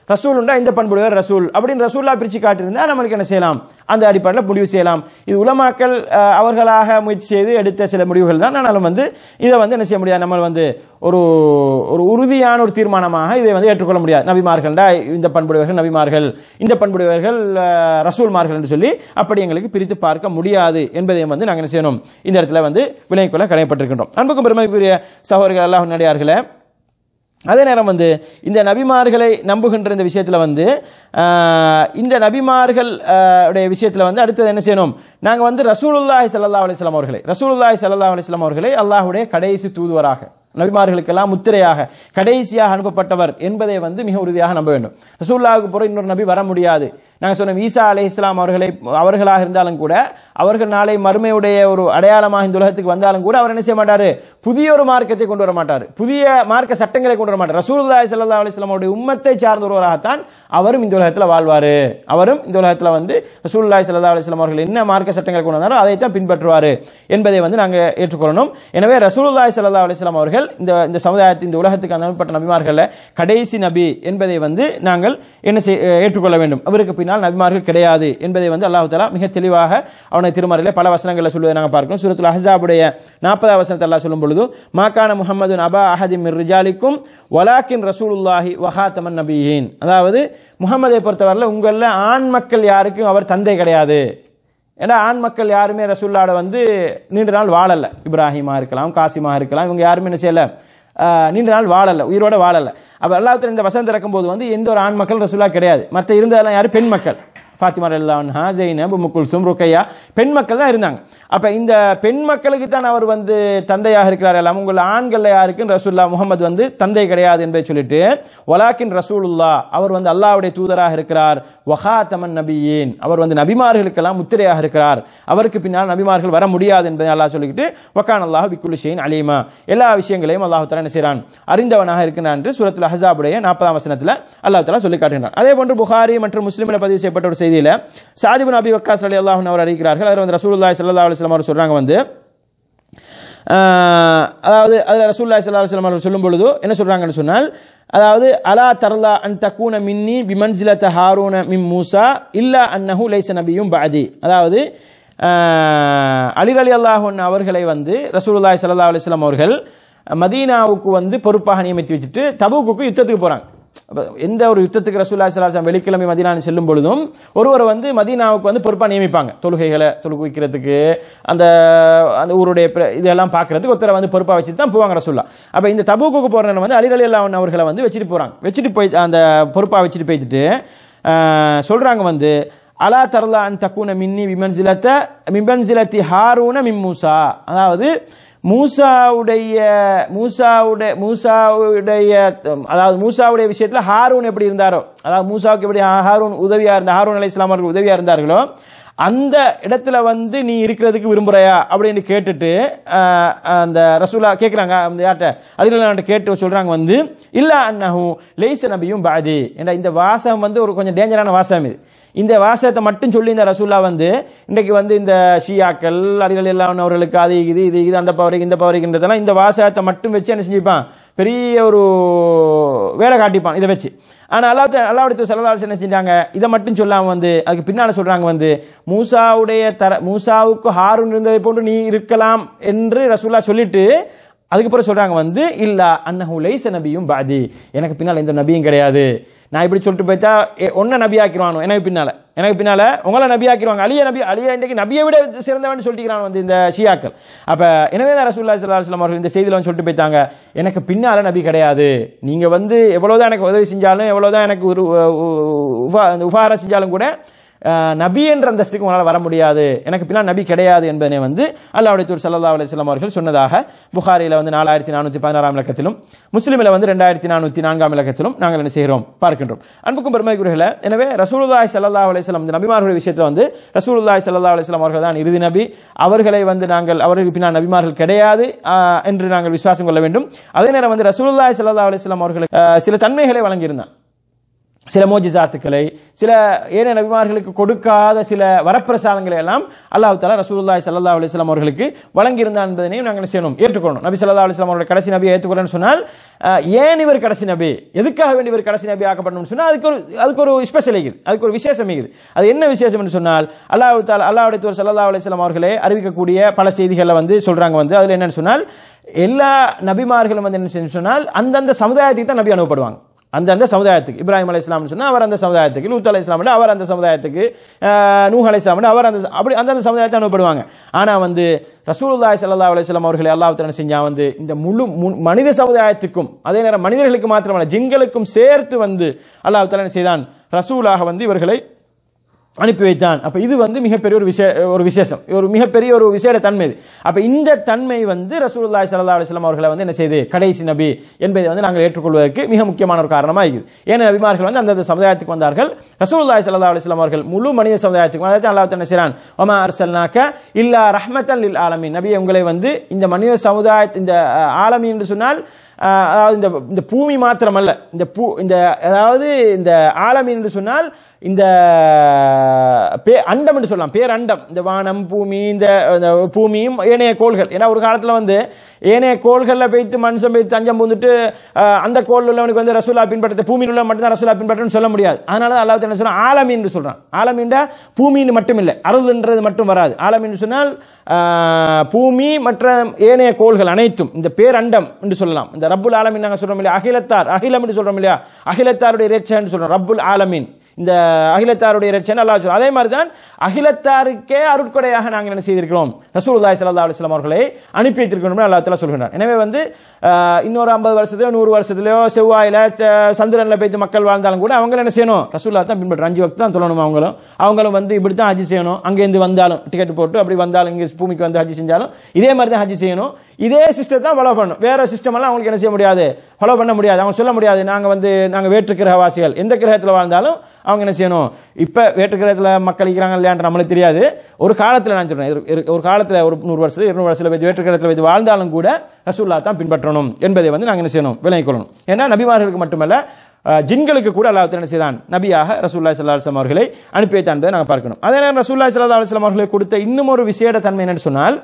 ரசூலுண்டா இந்த பண்புடையவர் ரசூல் அப்படின்னு ரசூல்லா பிரிச்சு காட்டியிருந்தா நம்மளுக்கு என்ன செய்யலாம் அந்த அடிப்படையில் முடிவு செய்யலாம் இது உலமாக்கள் அஹ், அவர்களாக முயற்சி செய்து எடுத்த சில முடிவுகள் தான் ஆனாலும் வந்து இதை வந்து என்ன செய்ய முடியாது நம்ம வந்து ஒரு ஒரு உறுதியான ஒரு தீர்மானமாக இதை வந்து ஏற்றுக்கொள்ள முடியாது நபிமார்கள்டா இந்த பண்புடையவர்கள் நபிமார்கள் இந்த பண்புடையவர்கள் அஹ், ரசூல்மார்கள் என்று சொல்லி அப்படி எங்களுக்கு பிரித்து பார்க்க முடியாது என்பதையும் வந்து நாங்கள் என்ன செய்யணும் இந்த இடத்துல வந்து விலகிக் கொள்ள கடமைப்பட்டிருக்கின்றோம் அன்புக்கும் பெருமைக்குரிய சகோதரர்கள் அல்லாஹ் நடிகார்களே அதே நேரம் வந்து இந்த நபிமார்களை நம்புகின்ற இந்த விஷயத்துல வந்து ஆஹ், இந்த நபிமார்கள் ஆஹ், உடைய விஷயத்துல வந்து அடுத்தது என்ன செய்யணும் நாங்க வந்து ரசூலுல்லாஹி ஸல்லல்லாஹு அலைஹி வஸல்லம் அவர்களை ரசூலுல்லாஹி ஸல்லல்லாஹு அலைஹி வஸல்லம் அவர்களை அல்லாஹ்வுடைய கடைசி தூதுவராக நபிமார்களுக்கெல்லாம் முத்திரையாக கடைசியாக அனுப்பப்பட்டவர் என்பதை வந்து மிக உறுதியாக நம்ப வேண்டும் ரசூல்லாவுக்கு பிறகு இன்னொரு நபி வர முடியாது நாங்கள் சொன்னோம் ஈசா அலை இஸ்லாம் அவர்களை அவர்களாக இருந்தாலும் கூட அவர்கள் நாளை மறுமையுடைய ஒரு அடையாளமாக இந்த உலகத்துக்கு வந்தாலும் கூட அவர் என்ன செய்ய மாட்டாரு புதிய ஒரு மார்க்கத்தை கொண்டு வர மாட்டார் புதிய மார்க்க சட்டங்களை கொண்டு வர மாட்டார் ரசூலுல்லாஹி ஸல்லல்லாஹு அலைஹி வஸல்லம் அவருடைய உம்மத்தை சார்ந்த ஒருவராகத்தான் அவரும் இந்த உலகத்தில் வாழ்வாரு அவரும் இந்த உலகத்தில் வந்து ரசூலுல்லாஹி ஸல்லல்லாஹு அலைஹி வஸல்லம் அவர்கள் என்ன மார்க்க சட்டங்களை கொண்டு வந்தாரோ அதைத்தான் பின்பற்றுவார் என்பதை வந்து நாங்கள் ஏற்றுக்கொள்ளணும் எனவே ரசூலுல்லாஹி ஸல்லல்லாஹு அலைஹி வஸல்லம் அவர்கள் இந்த இந்த சமுதாயத்தின் இந்த உலகத்துக்கு அனுப்பப்பட்ட நபிமார்கள்ல கடைசி நபி என்பதை வந்து நாங்கள் என்ன செய் ஏற்றுக்கொள்ள வேண்டும் அவருக்கு பின்னால் நபிமார்கள் கிடையாது என்பதை வந்து அல்லாஹ் தஆலா மிக தெளிவாக அவனை திருமறையிலே பல வசனங்களில் சொல்வதை நாங்கள் பார்க்கிறோம் சூரத்துல் அஹ்ஸாபுடைய நாற்பதாவது வசனத்தை அல்லாஹ் சொல்லும் பொழுது மாகான முஹம்மது அபா அஹதி மிர் ரிஜாலிக்கும் வலாக்கின் ரசூலுல்லாஹி வஹாத்தமன் நபியின் அதாவது முகமதை பொறுத்தவரையில் உங்களில் ஆண் மக்கள் யாருக்கும் அவர் தந்தை கிடையாது ஏன்னா ஆண் மக்கள் யாருமே ரசூல்லாட வந்து நீண்ட நாள் வாழல இப்ராஹிமா இருக்கலாம் காசிமா இருக்கலாம் இவங்க யாருமே என்ன செய்யல ஆஹ், நீண்ட நாள் வாழல உயிரோட வாழல அப்ப அல்லாஹ் இந்த வசனம் திறக்கும் போது வந்து எந்த ஒரு ஆண் மக்கள் ரசூலா கிடையாது மற்ற இருந்ததெல்லாம் யாரு பெண் மக்கள் ஃபாத்திமா ரல்லான்ஹா ஜெயினப் முக்குல்சும் ருக்கையா பெண் மக்கள் தான் இருந்தாங்க அப்ப இந்த பெண் மக்களுக்கு தான் அவர் வந்து தந்தையாக இருக்கிறார் எல்லாம் உங்கள் ஆண்கள் யாருக்கும் ரசூல்லா முகமது வந்து தந்தை கிடையாது என்பதை சொல்லிட்டு வலாக்கின் ரசூலுல்லா அவர் வந்து அல்லாஹ்வுடைய தூதராக இருக்கிறார் வஹாத்தமன் நபியின் அவர் வந்து நபிமார்களுக்கெல்லாம் முத்திரையாக இருக்கிறார் அவருக்கு பின்னால் நபிமார்கள் வர முடியாது என்பதை அல்லாஹ் சொல்லிக்கிட்டு வக்கான் அல்லாஹ் பிக்குல் ஷெயின் அலீமா எல்லா விஷயங்களையும் அல்லாஹ் தலா என்ன செய்கிறான் அறிந்தவனாக இருக்கிறான் என்று சூரத்துல் அஹாபுடைய நாற்பதாம் வசனத்தில் அல்லாஹ் தலா சொல்லி காட்டுகிறான் அதே போன்று புகாரி மற்றும் முஸ்லிமில் பதிவு செய்யப்பட்ட ஒரு செய்தியில சாதிபுன் அபி வக்காஸ் அலி அல்லாஹ் அவர் அறிவிக்கிறார்கள் அவர் வந்து ரசூலுல்லாஹி ஸல்லல்லாஹு அலைஹி வஸல்லம் அவர் சொல்றாங்க வந்து ஆஹ், அதாவது அதில் ரசூல்லாய் ஸல்லல்லாஹு அலைஹி வஸல்லம் அவர்கள் சொல்லும் பொழுது என்ன சொல்றாங்கன்னு சொன்னால் அதாவது அலா தர்லா அன் தக்கூன மின்னி பிமன்சிலத ஹாரூன மிம் மூசா இல்லா அன்னஹு லைஸ நபியும் பாதி அதாவது ஆஹ், அலி அலி அல்லாஹன் அவர்களை வந்து ரசூலுல்லாஹி ஸல்லல்லாஹு அலைஹி வஸல்லம் அவர்கள் மதீனாவுக்கு வந்து பொறுப்பாக நியமித்து வச்சுட்டு தபூக்குக்கு யுத்தத்துக்கு போறாங்க அப்ப எந்த ஒரு யுத்தத்துக்கு ரசூல்லா சலாசம் வெள்ளிக்கிழமை மதீனா செல்லும் பொழுதும் ஒருவர் வந்து மதீனாவுக்கு வந்து பொறுப்பா நியமிப்பாங்க தொழுகைகளை தொழுகு வைக்கிறதுக்கு அந்த அந்த ஊருடைய பிர- இதெல்லாம் பார்க்கறதுக்கு ஒருத்தரை வந்து பொறுப்பா வச்சுட்டு தான் போவாங்க ரசூல்லா அப்ப இந்த தபூக்குக்கு போறவங்க வந்து அலி அலி அல்லாஹ் அவர்களை வந்து வச்சுட்டு போறாங்க வச்சுட்டு போய் அந்த பொறுப்பா வச்சுட்டு போயிட்டு ஆஹ், சொல்றாங்க வந்து அலா தர்லா அன் தக்கூன மின்னி விமன்சிலத்த மிபன்சிலத்தி ஹாரூன மிம் மூசா அதாவது மூசாவுடைய மூசாவுடைய மூசாவுடைய அதாவது மூசாவுடைய விஷயத்துல ஹாரூன் எப்படி இருந்தாரோ அதாவது மூசாவுக்கு எப்படி ஹாரூன் உதவியா இருந்த ஹாரூன் அலை இஸ்லாம் அவர்கள் உதவியா இருந்தார்களோ அந்த இடத்துல வந்து நீ இருக்கிறதுக்கு விரும்புறையா அப்படின்னு கேட்டுட்டு ஆஹ், அந்த ரசூலா கேட்குறாங்க அந்த யார்கிட்ட அதில் கேட்டு சொல்றாங்க வந்து இல்ல அன்னஹு லைச நபியும் பாதி ஏன்னா இந்த வாசம் வந்து ஒரு கொஞ்சம் டேஞ்சரான வாசம் இது இந்த வாசகத்தை மட்டும் சொல்லி இந்த ரசூல்லா வந்து இன்றைக்கு வந்து இந்த ஷியாக்கள் அடிகள் எல்லாம் அவர்களுக்கு அது இது இது இது அந்த பவரைக்கு இந்த பவரைக்குன்றதெல்லாம் இந்த வாசகத்தை மட்டும் வச்சு என்ன செஞ்சுப்பான் பெரிய ஒரு வேலை காட்டிப்பான் இதை வச்சு ஆனா அல்லாஹ் அல்லாவுடைய செலவாளர் என்ன செஞ்சாங்க இதை மட்டும் சொல்லாம வந்து அதுக்கு பின்னால சொல்றாங்க வந்து மூசாவுடைய தர மூசாவுக்கு ஹாரூன் இருந்ததை போன்று நீ இருக்கலாம் என்று ரசூல்லா சொல்லிட்டு அதுக்கப்புறம் சொல்றாங்க வந்து இல்ல அன்னஹு லைஸ நபியும் பாதி எனக்கு பின்னால எந்த நபியும் கிடையாது நான் இப்படி சொல்லிட்டு போயிட்டா எ- ஒன்ன நபி ஆக்கிடுவானோ எனக்கு பின்னால எனக்கு பின்னால உங்களை நபி ஆக்கிடுவாங்க அலிய நபி அலிய இன்றைக்கு நபியை விட சிறந்தவன் சொல்லிக்கிறான் வந்து இந்த ஷியாக்கள் அப்ப எனவே தான் ரசூல்லா ஸல்லல்லாஹு அலைஹி வஸல்லம் அவர்கள் இந்த செய்தியில வந்து சொல்லிட்டு போயிட்டாங்க எனக்கு பின்னால நபி கிடையாது நீங்க வந்து எவ்வளவுதான் எனக்கு உதவி செஞ்சாலும் எவ்வளவுதான் எனக்கு ஒரு உபா- அந்த உபகாரம் செஞ்சாலும் கூட அஹ், நபி என்ற அந்தஸ்துக்கு உங்களால் வர முடியாது எனக்கு பின்னால் நபி கிடையாது என்பதனை வந்து அல்லாஹ்வுடைய தூர் ஸல்லல்லாஹு அலைஹி வஸல்லம் அவர்கள் சொன்னதாக புகாரில வந்து நாலாயிரத்தி நானூற்றி பதினாறாம் இலக்கத்திலும் முஸ்லிமில் வந்து ரெண்டாயிரத்தி நானூற்றி நான்காம் இலக்கத்திலும் நாங்கள் என்ன செய்கிறோம் பார்க்கின்றோம் அன்புக்கும் பெருமைக்குரியர்களே எனவே ரசூலுல்லாஹி ஸல்லல்லாஹு அலைஹி வஸல்லம் இந்த நபிமார்களுடைய விஷயத்தில் வந்து ரசூலுல்லாஹி ஸல்லல்லாஹு அலைஹி வஸல்லம் அவர்கள் தான் இறுதி நபி அவர்களை வந்து நாங்கள் அவர்களுக்கு பின்னால் நபிமார்கள் கிடையாது ஆஹ், என்று நாங்கள் விசுவாசம் கொள்ள வேண்டும் அதே நேரம் வந்து ரசூலுல்லாஹி ஸல்லல்லாஹு அலைஹி வஸல்லம் அவர்களுக்கு ஆஹ், சில தன்மைகளை வழங்கியிருந்தான் சில மோஜிசாத்துக்களை சில ஏனைய நபிமார்களுக்கு கொடுக்காத சில வரப்பிரசாதங்களை எல்லாம் அல்லாஹ் தாலா ரசூலுல்லாஹி ஸல்லல்லாஹு அலைஹி வஸல்லம் அவர்களுக்கு வழங்கியிருந்தான் என்பதனையும் நாங்கள் என்ன செய்யணும் ஏற்றுக்கொள்ளணும் நபி ஸல்லல்லாஹு அலைஹி வஸல்லம் அவருடைய கடைசி நபியை ஏற்றுக்கொள்ளணும்னு சொன்னால் அஹ், ஏன் இவர் கடைசி நபி எதுக்காக வேண்டி இவர் கடைசி நபி ஆக்கப்படணும்னு சொன்னால் அதுக்கு ஒரு அதுக்கு ஒரு ஸ்பெஷல் இருக்குது அதுக்கு ஒரு விசேஷம் இருக்குது அது என்ன விசேஷம் என்று சொன்னால் அல்லாஹ் தாலா அல்லாஹ்வுடைய தூர் ஸல்லல்லாஹு அலைஹி வஸல்லம் அவர்களே அறிவிக்கக்கூடிய பல செய்திகளை வந்து சொல்றாங்க வந்து அதுல என்னன்னு சொன்னால் எல்லா நபிமார்களும் வந்து என்ன செய்யணும்னு சொன்னால் அந்தந்த சமுதாயத்துக்கு தான் நபி அனுப்பப்படுவாங்க அந்தந்த சமுதாயத்துக்கு இப்ராஹிம் அலை இஸ்லாம்னு சொன்னா அவர் அந்த சமுதாயத்துக்கு லூத் அலை இஸ்லாம் அவர் அந்த சமுதாயத்துக்கு அஹ், நூஹ் அலை இஸ்லாம் அவர் அந்த அப்படி அந்தந்த சமுதாயத்தை அனுப்பப்படுவாங்க ஆனா வந்து ரசூலுல்லாஹி ஸல்லல்லாஹு அலைஹி வஸல்லம் அவர்களை அல்லாஹ் தஆலா செஞ்சா வந்து இந்த முழு மு- மனித சமுதாயத்துக்கும் அதே நேரம் மனிதர்களுக்கு மாத்திரமல்ல ஜிங்களுக்கும் சேர்த்து வந்து அல்லாஹ் தஆலா என்ன செய்தான் ரசூலாக வந்து இவர்களை அனுப்பி வைத்தான் அப்ப இது வந்து மிகப்பெரிய ஒரு விஷய ஒரு விசேஷம் ஒரு மிகப்பெரிய ஒரு விசேட தன்மை இது அப்ப இந்த தன்மை வந்து ரசூலுல்லாஹி ஸல்லல்லாஹு அலைஹி வஸல்லம் அவர்களை வந்து என்ன செய்து கடைசி நபி என்பதை வந்து நாங்கள் ஏற்றுக்கொள்வதற்கு மிக முக்கியமான ஒரு காரணமாக இருக்குது ஏன்னா நபிமார்கள் வந்து அந்தந்த சமுதாயத்துக்கு வந்தார்கள் ரசூலுல்லாஹி ஸல்லல்லாஹு அலைஹி வஸல்லம் அவர்கள் முழு மனித சமுதாயத்துக்கு அதாவது அல்லாஹ் தஆலா என்ன செய்றான் ஒமா அர்சல்னாக்க இல்லா ரஹ்மத்தல் லில் ஆலமீன் நபி உங்களை வந்து இந்த மனித சமுதாய இந்த அஹ், ஆலமீன் என்று சொன்னால் அஹ், அதாவது இந்த இந்த பூமி மாத்திரமல்ல இந்த பூ இந்த அதாவது இந்த ஆலமீன் என்று சொன்னால் இந்த பே அண்டம் என்று சொல்லலாம் பேரண்டம் இந்த வானம் பூமி இந்த இந்த பூமியும் ஏனைய கோள்கள் ஏன்னா ஒரு காலத்துல வந்து ஏனைய கோள்களில் போய்த்து மனுஷன் போய் தஞ்சம் பூந்துட்டு அஹ், அந்த கோள் உள்ளவனுக்கு வந்து ரசூலா பின்பற்ற பூமியில் உள்ள மட்டும்தான் ரசூலா பின்பற்றணும்னு சொல்ல முடியாது அதனால அல்லாஹ் என்ன சொல்றான் ஆலமீன் என்று சொல்றான் ஆலமீன்டா பூமின்னு மட்டும் இல்லை அருள்ன்றது மட்டும் வராது ஆலமீன் சொன்னால் அஹ், பூமி மற்ற ஏனைய கோள்கள் அனைத்தும் இந்த பேரண்டம் என்று சொல்லலாம் இந்த ரப்புல் ஆலமீன் நாங்கள் சொல்றோம் இல்லையா அகிலத்தார் அகிலம் என்று சொல்றோம் இல்லையா அகிலத்தாருடைய இறைச்சன்னு சொல்றோம் ரப்புல் ஆலமீன் இந்த அகிலத்தாருடைய இறைச்சன் அல்லாஹ் சொல்றோம் அதே மாதிரி தான் அகிலத்தாருக்கே அருட்கொடையாக நாங்கள் என்ன செய்திருக்கிறோம் ரசூலுல்லாஹி ஸல்லல்லாஹு அலைஹி வஸல்லம் அவர்களை அனுப்பி வைத்திருக்கிறோம் அல்லாஹ் தஆலா சொல்கிறார் எனவே வந்து அஹ், இன்னொரு 50 வருஷத்துலயோ நூறு வருஷத்துலயோ செவ்வாயில ச- சந்திரன்ல போய்த்து மக்கள் வாழ்ந்தாலும் கூட அவங்க என்ன செய்யணும் ரசூல்லா தான் பின்பற்ற அஞ்சு வக்து தான் சொல்லணும் அவங்களும் அவங்களும் வந்து இப்படி தான் ஹஜ் செய்யணும் அங்கேருந்து வந்தாலும் டிக்கெட் போட்டு அப்படி வந்தாலும் இங்கே பூமிக்கு வந்து ஹஜ் செஞ்சாலும் இதே மாதிரி தான் ஹஜ் செய்யணும் இதே சிஸ்டம் தான் ஃபாலோ பண்ணணும் வேற சிஸ்டம் எல்லாம் அவங்களுக்கு என்ன செய்ய முடியாது ஃபாலோ பண்ண முடியாது அவங்க சொல்ல முடியாது நாங்க வந்து நாங்க வேற்று கிரகவாசிகள் எந்த கிரகத்தில் வாழ்ந்தாலும் அவங்க என்ன செய்யணும் இப்ப வேற்று கிரகத்தில் மக்கள் இருக்கிறாங்க இல்லையான்ற நம்மளுக்கு தெரியாது ஒரு காலத்துல நான் சொல்றேன் இரு- இரு- ஒரு காலத்துல ஒரு நூறு வருஷத்துல இருநூறு வருஷத்துல வைத்து வேற்று கிரகத்தில் வைத்து வாழ்ந்தாலும் கூட ரசூல்லா தான் பின்பற்றணும் என்பதை வந்து நாங்க என்ன செய்யணும் விளங்கிக் கொள்ளணும் ஏன்னா நபிமார்களுக்கு மட்டுமல்ல அஹ், ஜின்களுக்கு கூட அல்லாஹ் தஆலா என்ன செய்தான் நபியாக ரசூலுல்லாஹி ஸல்லல்லாஹு அலைஹி வஸல்லம் அவர்களை அனுப்பி வைத்தான் என்பதை நாங்கள் பார்க்கணும் அதே நேரம் ரசூலுல்லாஹி ஸல்லல்லாஹு அலைஹி வஸல்லம் அவர்களை கொடுத்த இன்னும் ஒரு விசேட தன்மை என்னன்னு சொன்னால்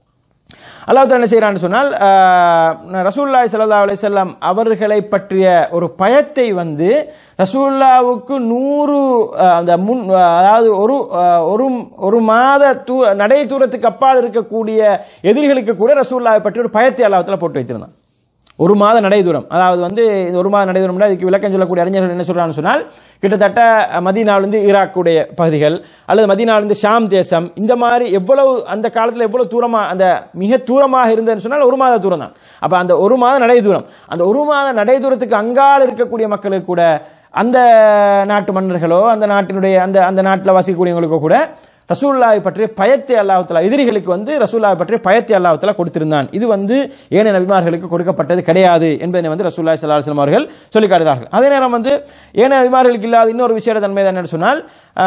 அல்லாஹ் தஆலா என்ன செய்யறான்னு சொன்னால் ஆஹ், ரசூலுல்லாஹி ஸல்லல்லாஹு அலைஹி வஸல்லம் அவர்களை பற்றிய ஒரு பயத்தை வந்து ரசூலுல்லாவுக்கு நூறு ஆஹ், அந்த முன் ஆஹ், அதாவது ஒரு ஆஹ், ஒரு ஒரு மாத தூ நடை தூரத்துக்கு அப்பால் இருக்கக்கூடிய எதிரிகளுக்கு கூட ரசூலுல்லாவை பற்றி ஒரு பயத்தை அல்லாஹ் தஆலா போட்டு வைத்திருந்தான் ஒரு மாத நடை தூரம் அதாவது வந்து இந்த ஒரு மாத நடை தூரம் அதுக்கு விளக்கம் சொல்லக்கூடிய அறிஞர்கள் என்ன சொல்றாங்கன்னு சொன்னால் கிட்டத்தட்ட மதீனாவிலிருந்து ஈராக்குடைய பகுதிகள் அல்லது மதீனாவிலிருந்து ஷாம் தேசம் இந்த மாதிரி எவ்வளவு அந்த காலத்தில் எவ்வளவு தூரமா அந்த மிக தூரமாக இருந்ததுன்னு சொன்னால் ஒரு மாத தூரம் தான் அப்ப அந்த ஒரு மாத நடை தூரம் அந்த ஒரு மாத நடை தூரத்துக்கு அங்கால் இருக்கக்கூடிய மக்களுக்கு கூட அந்த நாட்டு மன்னர்களோ அந்த நாட்டினுடைய அந்த அந்த நாட்டில் வசிக்கக்கூடியவங்களுக்கோ கூட ரசூல்லாவை பற்றிய பயத்தை அல்லாஹ்தலா எதிரிகளுக்கு வந்து ரசூல்லாவை பற்றிய பயத்தை அல்லாஹ்தலா கொடுத்திருந்தான் இது வந்து ஏனைய நபிமார்களுக்கு கொடுக்கப்பட்டது கிடையாது என்பதை வந்து ரசூல்லாய் சல்லா அலுவலம் அவர்கள் சொல்லி காட்டுகிறார்கள் அதே நேரம் வந்து ஏனைய நபிமார்களுக்கு இல்லாத இன்னொரு விஷய தன்மை என்னன்னு சொன்னால்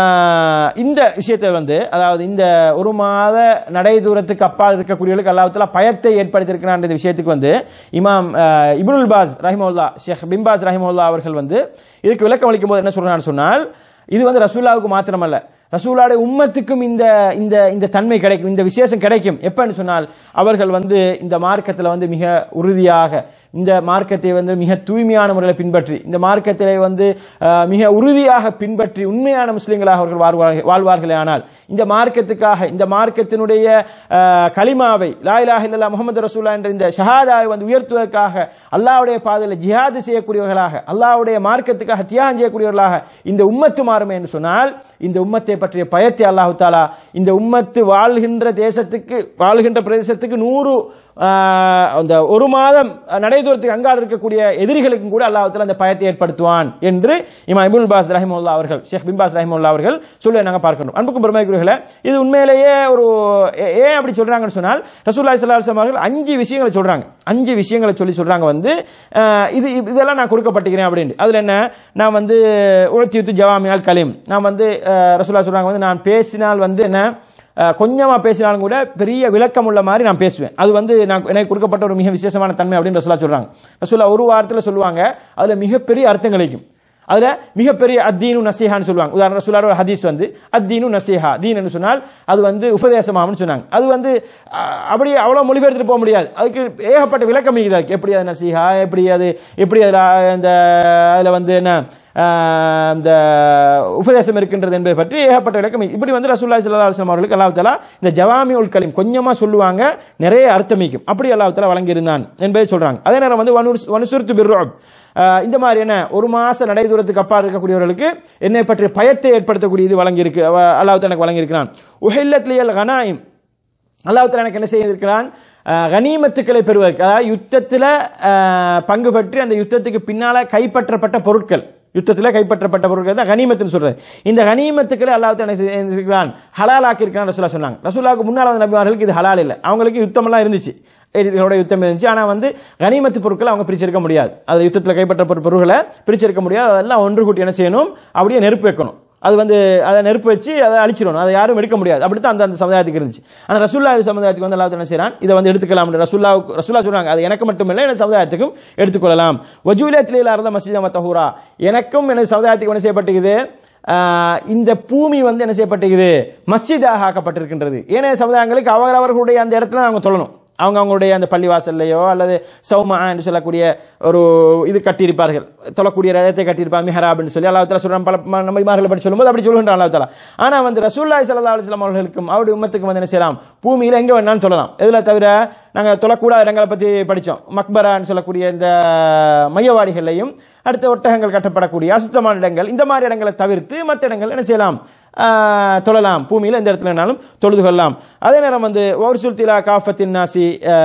ஆஹ், இந்த விஷயத்தை வந்து அதாவது இந்த ஒரு மாத நடை தூரத்துக்கு அப்பால் இருக்கக்கூடியவர்களுக்கு அல்லாஹ்தலா பயத்தை ஏற்படுத்தியிருக்கிறான் இந்த விஷயத்துக்கு வந்து இமாம் ஆஹ், இப்னுல் பாஸ் ரஹிமுல்லா ஷேக் பிம்பாஸ் ரஹிமுல்லா அவர்கள் வந்து இதுக்கு விளக்கம் அளிக்கும் போது என்ன சொல்றான்னு சொன்னால் இது வந்து ரசூலாவுக்கு மாத்திரமல்ல ரசூலாவுடைய உம்மத்துக்கும் இந்த இந்த இந்த தன்மை கிடைக்கும் இந்த விசேஷம் கிடைக்கும் எப்பன்னு சொன்னால் அவர்கள் வந்து இந்த மார்க்கத்தில் வந்து மிக உறுதியாக இந்த மார்க்கத்தை வந்து மிக தூய்மையான முறையில் பின்பற்றி இந்த மார்க்கத்திலே வந்து அஹ், மிக உறுதியாக பின்பற்றி உண்மையான முஸ்லிம்களாக அவர்கள் வாழ்வார்கள் வாழ்வார்களே ஆனால் இந்த மார்க்கத்துக்காக இந்த மார்க்கத்தினுடைய அஹ், கலிமாவை லா இலாஹ இல்லல்லாஹ் முஹம்மது ரசூலா என்ற இந்த ஷஹாதாவை வந்து உயர்த்துவதற்காக அல்லாஹ்வுடைய பாதையில் ஜிஹாது செய்யக்கூடியவர்களாக அல்லாஹ்வுடைய மார்க்கத்துக்காக தியாகம் செய்யக்கூடியவர்களாக இந்த உம்மத்து மாறுமே என்று சொன்னால் இந்த உம்மத்தை பற்றிய பயத்தை அல்லாஹு தாலா இந்த உம்மத்து வாழ்கின்ற தேசத்துக்கு வாழ்கின்ற பிரதேசத்துக்கு நூறு ஆஹ், அந்த ஒரு மாதம் நடைதூரத்துக்கு அங்கால் இருக்கக்கூடிய எதிரிகளுக்கும் கூட அல்லாஹ் அந்த பயத்தை ஏற்படுத்துவான் என்று இமா இபுல் பாஸ் ரஹிமுல்லா அவர்கள் ஷேக் பின்பாஸ் ரஹிமுல்லா அவர்கள் சொல்லி நாங்கள் பார்க்கணும் அன்புக்கும் பெருமைக்குரியர்களே இது உண்மையிலேயே ஒரு ஏ- ஏன் அப்படி சொல்றாங்கன்னு சொன்னால் ரசூல்லாய் சல்லா அலுவலம் அவர்கள் அஞ்சு விஷயங்களை சொல்றாங்க அஞ்சு விஷயங்களை சொல்லி சொல்றாங்க வந்து ஆஹ், இது இதெல்லாம் நான் கொடுக்கப்பட்டிருக்கிறேன் அப்படின்ட்டு அதுல என்ன நான் வந்து உழத்தியுத்து ஜவாமியால் கலீம் நான் வந்து ஆஹ், ரசூல்லா சொல்றாங்க வந்து நான் பேசினால் வந்து என்ன அஹ், கொஞ்சமா பேசினாலும் கூட பெரிய விளக்கம் உள்ள மாதிரி நான் பேசுவேன் அது வந்து நான் எனக்கு கொடுக்கப்பட்ட ஒரு மிக விசேஷமான தன்மை அப்படின்னு ரசூலா சொல்றாங்க ரசூலா ஒரு வாரத்தில் சொல்லுவாங்க அதுல மிகப்பெரிய அர்த்தம் கிடைக்கும் அதுல மிகப்பெரிய அத்தீனு நசீஹான்னு சொல்லுவாங்க உதாரணம் சொல்லாத ஒரு ஹதீஸ் வந்து அத்தீனு நசீஹா தீன் என்று சொன்னால் அது வந்து உபதேசமாகும்னு சொன்னாங்க அது வந்து அஹ், அப்படி அவ்வளவு மொழிபெயர்த்துட்டு போக முடியாது அதுக்கு ஏகப்பட்ட விளக்கம் இருக்குது அதுக்கு எப்படி அது நசீஹா எப்படி அது எப்படி அதுல இந்த அதுல வந்து என்ன ஆஹ், இந்த உபதேசம் இருக்கின்றது என்பதை பற்றி ஏகப்பட்ட விளக்கம் இருக்கு. இப்படி வந்து ரசூல்லாய் சல்லா அலுவலம் அவர்களுக்கு அல்லாஹ் தலா இந்த ஜவாமி உல் கலீம் கொஞ்சமா சொல்லுவாங்க நிறைய அர்த்தமிக்கும் அப்படி அல்லாஹ் தலா வழங்கியிருந்தான் என்பதை சொல்றாங்க அதே நேரம் வந்து வனு- வனுசுர்த்து பிர்ருஅப். ஆஹ், இந்த மாதிரி என்ன ஒரு மாச நடை தூரத்துக்கு அப்பா இருக்கக்கூடியவர்களுக்கு என்னை பற்றிய பயத்தை ஏற்படுத்தக்கூடிய இது வழங்கியிருக்கு அவ- அல்லாஹ் தலா எனக்கு வழங்கியிருக்கிறான் உஹில்லத்லியல் கனாயிம் அல்லாஹ் எனக்கு என்ன செய்திருக்கிறான் அஹ், கனிமத்துக்களை பெறுவதற்கு அதாவது யுத்தத்தில் பங்கு பெற்று அந்த யுத்தத்துக்கு பின்னால கைப்பற்றப்பட்ட பொருட்கள் யுத்தத்தில் கைப்பற்றப்பட்ட பொருட்கள் தான் கனிமத்துன்னு சொல்றது இந்த கனிமத்துக்களை அல்லாஹ் என்ன செய்திருக்கிறான் ஹலால் ஆக்கியிருக்கான் ரசூலா சொன்னாங்க ரசூலாவுக்கு முன்னால் வந்த நபிமார்களுக்கு இது ஹலால் இல்லை அவங்களுக்கு யுத்தமெல்லாம் இருந்துச்சு எதிரிகளோட யுத்தம் இருந்துச்சு ஆனா வந்து கனிமத்து பொருட்களை அவங்க பிரிச்சிருக்க முடியாது அது யுத்தத்தில் கைப்பற்றப்பட்ட பொருட்களை பிரிச்சிருக்க முடியாது அதெல்லாம் ஒன்று கூட்டி என்ன செய்யணும் அப்படியே நெருப்பு வைக்கணும் அது வந்து அதை நெருப்பு வச்சு அதை அழிச்சிடணும் அதை யாரும் எடுக்க முடியாது அப்படித்தான் அந்த அந்த சமுதாயத்துக்கு இருந்துச்சு ஆனால் ரசூல்லா சமுதாயத்துக்கு வந்து அல்லாஹ் என்ன செய்றான் இதை வந்து எடுத்துக்கலாம் ரசூல்லா ரசூல்லா சொல்றாங்க அது எனக்கு மட்டுமில்லை எனது சமுதாயத்துக்கும் எடுத்துக்கொள்ளலாம் வஜூலியத்திலே இருந்த மசீத மத்தஹூரா எனக்கும் எனது சமுதாயத்துக்கு என்ன செய்யப்பட்டிருக்குது ஆஹ், இந்த பூமி வந்து என்ன செய்யப்பட்டிருக்குது மஸ்ஜிதாக ஆக்கப்பட்டிருக்கின்றது ஏனைய சமுதாயங்களுக்கு அவரவர்களுடைய அந்த இடத்துல அவங்க சொல்லணும் அவங்க அவங்களுடைய அந்த பள்ளிவாசல்லையோ அல்லது சௌமா என்று சொல்லக்கூடிய ஒரு இது கட்டியிருப்பார்கள் தொழக்கூடிய இடத்தை கட்டியிருப்பாங்க மிஹராப்னு சொல்லி அல்லாஹ் தலா சொல்றான் பல ம- நபிமார்களை பற்றி சொல்லும்போது அப்படி சொல்லுகின்றான் அல்லாஹ் தலா ஆனா வந்து ரசூல்லாய் சல்லா அலுவலாம் அவர்களுக்கும் அவருடைய உம்மத்துக்கும் வந்து என்ன செய்யலாம் பூமியில எங்க வேணாலும் சொல்லலாம் இதுல தவிர நாங்க தொழக்கூடாத இடங்களை பத்தி படிச்சோம் மக்பரான்னு சொல்லக்கூடிய இந்த மையவாடிகளையும் அடுத்த ஒட்டகங்கள் கட்டப்படக்கூடிய அசுத்தமான இடங்கள் இந்த மாதிரி இடங்களை தவிர்த்து மற்ற இடங்கள் என்ன செய்யலாம் ஆஹ், தொழலாம் பூமியில் எந்த இடத்துல வேணாலும் தொழுது கொள்ளலாம் அதே நேரம் வந்து ஒரு சுல்திலா காஃபத்தின் நாசி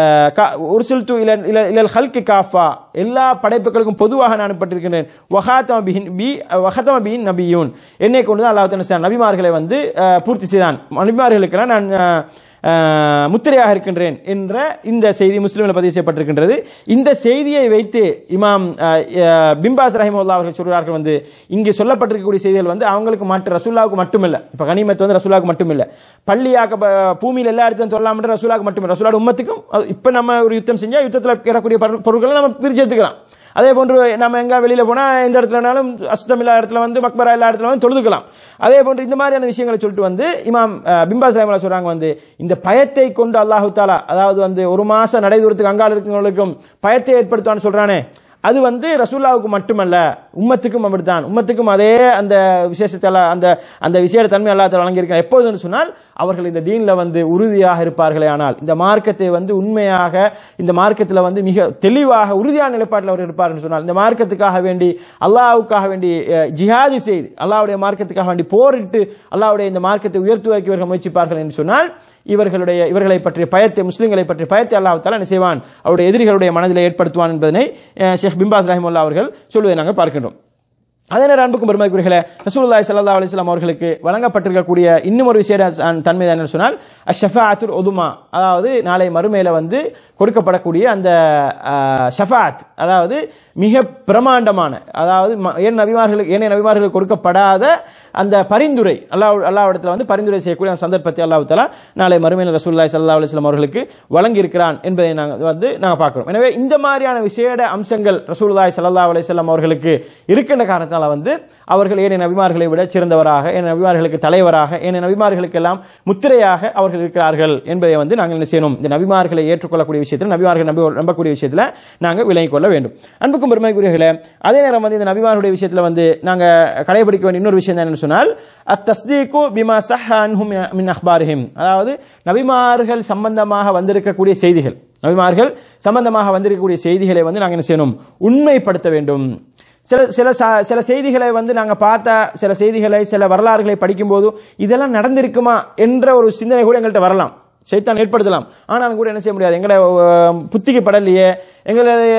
ஒரு சுல்து இல இல- இலல் ஹல்கி காஃபா எல்லா படைப்புகளுக்கும் பொதுவாக நான் அனுப்பப்பட்டிருக்கின்றேன் வஹாத்தம பிஹின் பி வஹாத்தம பிஹின் நபியூன் என்னை கொண்டு தான் அல்லாஹ் தஆலா செய்தான். நபிமார்களை வந்து ஆஹ், பூர்த்தி செய்தான் நபிமார்களுக்கெல்லாம் நான் ஆஹ், ஆஹ், முத்திரையாக இருக்கின்றேன் என்ற இந்த செய்தி முஸ்லிமில் பதிவு செய்யப்பட்டிருக்கின்றது இந்த செய்தியை வைத்து இமாம் ஆஹ், ஆஹ், பிம்பாஸ் ரஹிமுல்லா அவர்கள் சொல்கிறார்கள் வந்து இங்கு சொல்லப்பட்டிருக்கக்கூடிய செய்திகள் வந்து அவங்களுக்கு மட்டும் ரசூல்லாவுக்கு மட்டுமில்லை இப்போ கனிமத் வந்து ரசூலாவுக்கு மட்டுமில்லை பள்ளியாக்க ப- பூமியில் எல்லா இடத்தையும் சொல்லலாம்ன்ற ரசூலாவுக்கு மட்டுமில்லை ரசூலோட உம்மத்துக்கும் அது இப்போ நம்ம ஒரு யுத்தம் செஞ்சா யுத்தத்தில் ஏறக்கூடிய பொரு- பொருட்களை நம்ம பிரிச்சு எடுத்துக்கலாம் அதே போன்று நம்ம எங்க வெளியில போனா எந்த இடத்துலனாலும் அசுத்தம் இல்லாத இடத்துல வந்து மக்பரா எல்லா இடத்துல வந்து தொழுதுக்கலாம் அதே போன்று இந்த மாதிரியான விஷயங்களை சொல்லிட்டு வந்து இமாம் அஹ், பிம்பாஸ் ரஹிமல்லா சொல்றாங்க வந்து இந்த பயத்தை கொண்டு அல்லாஹு தாலா அதாவது வந்து ஒரு மாசம் நடை தூரத்துக்கு அங்கால இருக்கிறவங்களுக்கும் பயத்தை ஏற்படுத்துவான்னு சொல்றானே அது வந்து ரசூல்லாவுக்கு மட்டுமல்ல உம்மத்துக்கும் அப்படித்தான் உம்மத்துக்கும் அதே அந்த விசேஷத்தால அந்த அந்த விசேட தன்மை அல்லாத வழங்கியிருக்க எப்பொழுதுன்னு சொன்னால் அவர்கள் இந்த தீன்ல வந்து உறுதியாக இருப்பார்களே ஆனால் இந்த மார்க்கத்தை வந்து உண்மையாக இந்த மார்க்கத்தில் வந்து மிக தெளிவாக உறுதியான நிலைப்பாட்டில் அவர் இருப்பார்கள் சொன்னால் இந்த மார்க்கத்துக்காக வேண்டி அல்லாஹ்வுக்காக வேண்டி அஹ், ஜிஹாது செய்து அல்லாஹ்வுடைய மார்க்கத்துக்காக வேண்டி போரிட்டு அல்லாஹ்வுடைய இந்த மார்க்கத்தை உயர்த்துவதற்கு இவர்கள் முயற்சிப்பார்கள் என்று சொன்னால் இவர்களுடைய இவர்களை பற்றிய பயத்தை முஸ்லிம்களை பற்றிய பயத்தை அல்லாஹ் தாலா என்ன செய்வான் அவருடைய எதிரிகளுடைய மனதில் ஏற்படுத்துவான் என்பதனை அஹ், ஷேக் பிம்பாஸ் ரஹிமுல்லா அவர்கள் சொல்வதை நாங்கள் பார்க்கின்றோம் அதே நேரம் அன்புக்கும் பெருமைக்குரியர்களே ரசூலுல்லாஹி ஸல்லல்லாஹு அலைஹி வஸல்லம் அவர்களுக்கு வழங்கப்பட்டிருக்கக்கூடிய இன்னும் ஒரு விஷய தன்மை என்ன சொன்னால் அஷ்ஷஃபாஅத்துல் உதுமா அதாவது நாளை மறுமையில வந்து கொடுக்கப்படக்கூடிய அந்த அஹ், ஷஃபாத் அதாவது மிக பிரமாண்டமான அதாவது ம- ஏன் நபிமார்களுக்கு ஏனைய நபிமார்களுக்கு கொடுக்கப்படாத அந்த பரிந்துரை அல்லாஹ் அல்லாஹ்விடத்தில் வந்து பரிந்துரை செய்யக்கூடிய அந்த சந்தர்ப்பத்தை அல்லாஹ் தஆலா நாளை மறுமையில் ரசூலுல்லாஹி ஸல்லல்லாஹு அலைஹி வஸல்லம் அவர்களுக்கு வழங்கி இருக்கிறான் என்பதை நாங்கள் வந்து நாங்கள் பார்க்கிறோம் எனவே இந்த மாதிரியான விசேட அம்சங்கள் ரசூலுல்லாஹி ஸல்லல்லாஹு அலைஹி வஸல்லம் அவர்களுக்கு இருக்கின்ற காரணத்தால் வந்து அவர்கள் ஏனைய நபிமார்களை விட சிறந்தவராக ஏனைய நபிமார்களுக்கு தலைவராக ஏனைய நபிமார்களுக்கு எல்லாம் முத்திரையாக அவர்கள் இருக்கிறார்கள் என்பதை வந்து நாங்கள் என்ன செய்யணும் இந்த நபிமார்களை ஏற்றுக்கொள்ளக்கூடிய விஷயத்தில் நபிமார்கள் நம்பி நம்பக்கூடிய விஷயத்தில் நாங்கள் விலகிக் கொள்ள வேண்டும் அன்புக்கும் பெருமைக்குரியர்களே அதே நேரம் வந்து இந்த நபிமார்களுடைய விஷயத்தில் வந்து நாங்கள் கடைபிடிக்க வேண்டிய இன்னொரு விஷயம் என்னன்னு சொன்னால் அத்தஸ்தீகு பிமா சஹ் அன்ஹும் மின் அஹ்பாரிஹிம் அதாவது நபிமார்கள் சம்பந்தமாக வந்திருக்கக்கூடிய செய்திகள் நபிமார்கள் சம்பந்தமாக வந்திருக்கக்கூடிய செய்திகளை வந்து நாங்கள் என்ன செய்யணும் உண்மைப்படுத்த வேண்டும் சில சில ச- சில செய்திகளை வந்து நாங்கள் பார்த்த சில செய்திகளை சில வரலாறுகளை படிக்கும்போது இதெல்லாம் நடந்திருக்குமா என்ற ஒரு சிந்தனை கூட எங்கள்கிட்ட வரலாம் சைத்தான் ஏற்படுத்தலாம் ஆனாலும் கூட என்ன செய்ய முடியாது எங்களை அஹ், புத்திக்கு படலையே எங்களுடைய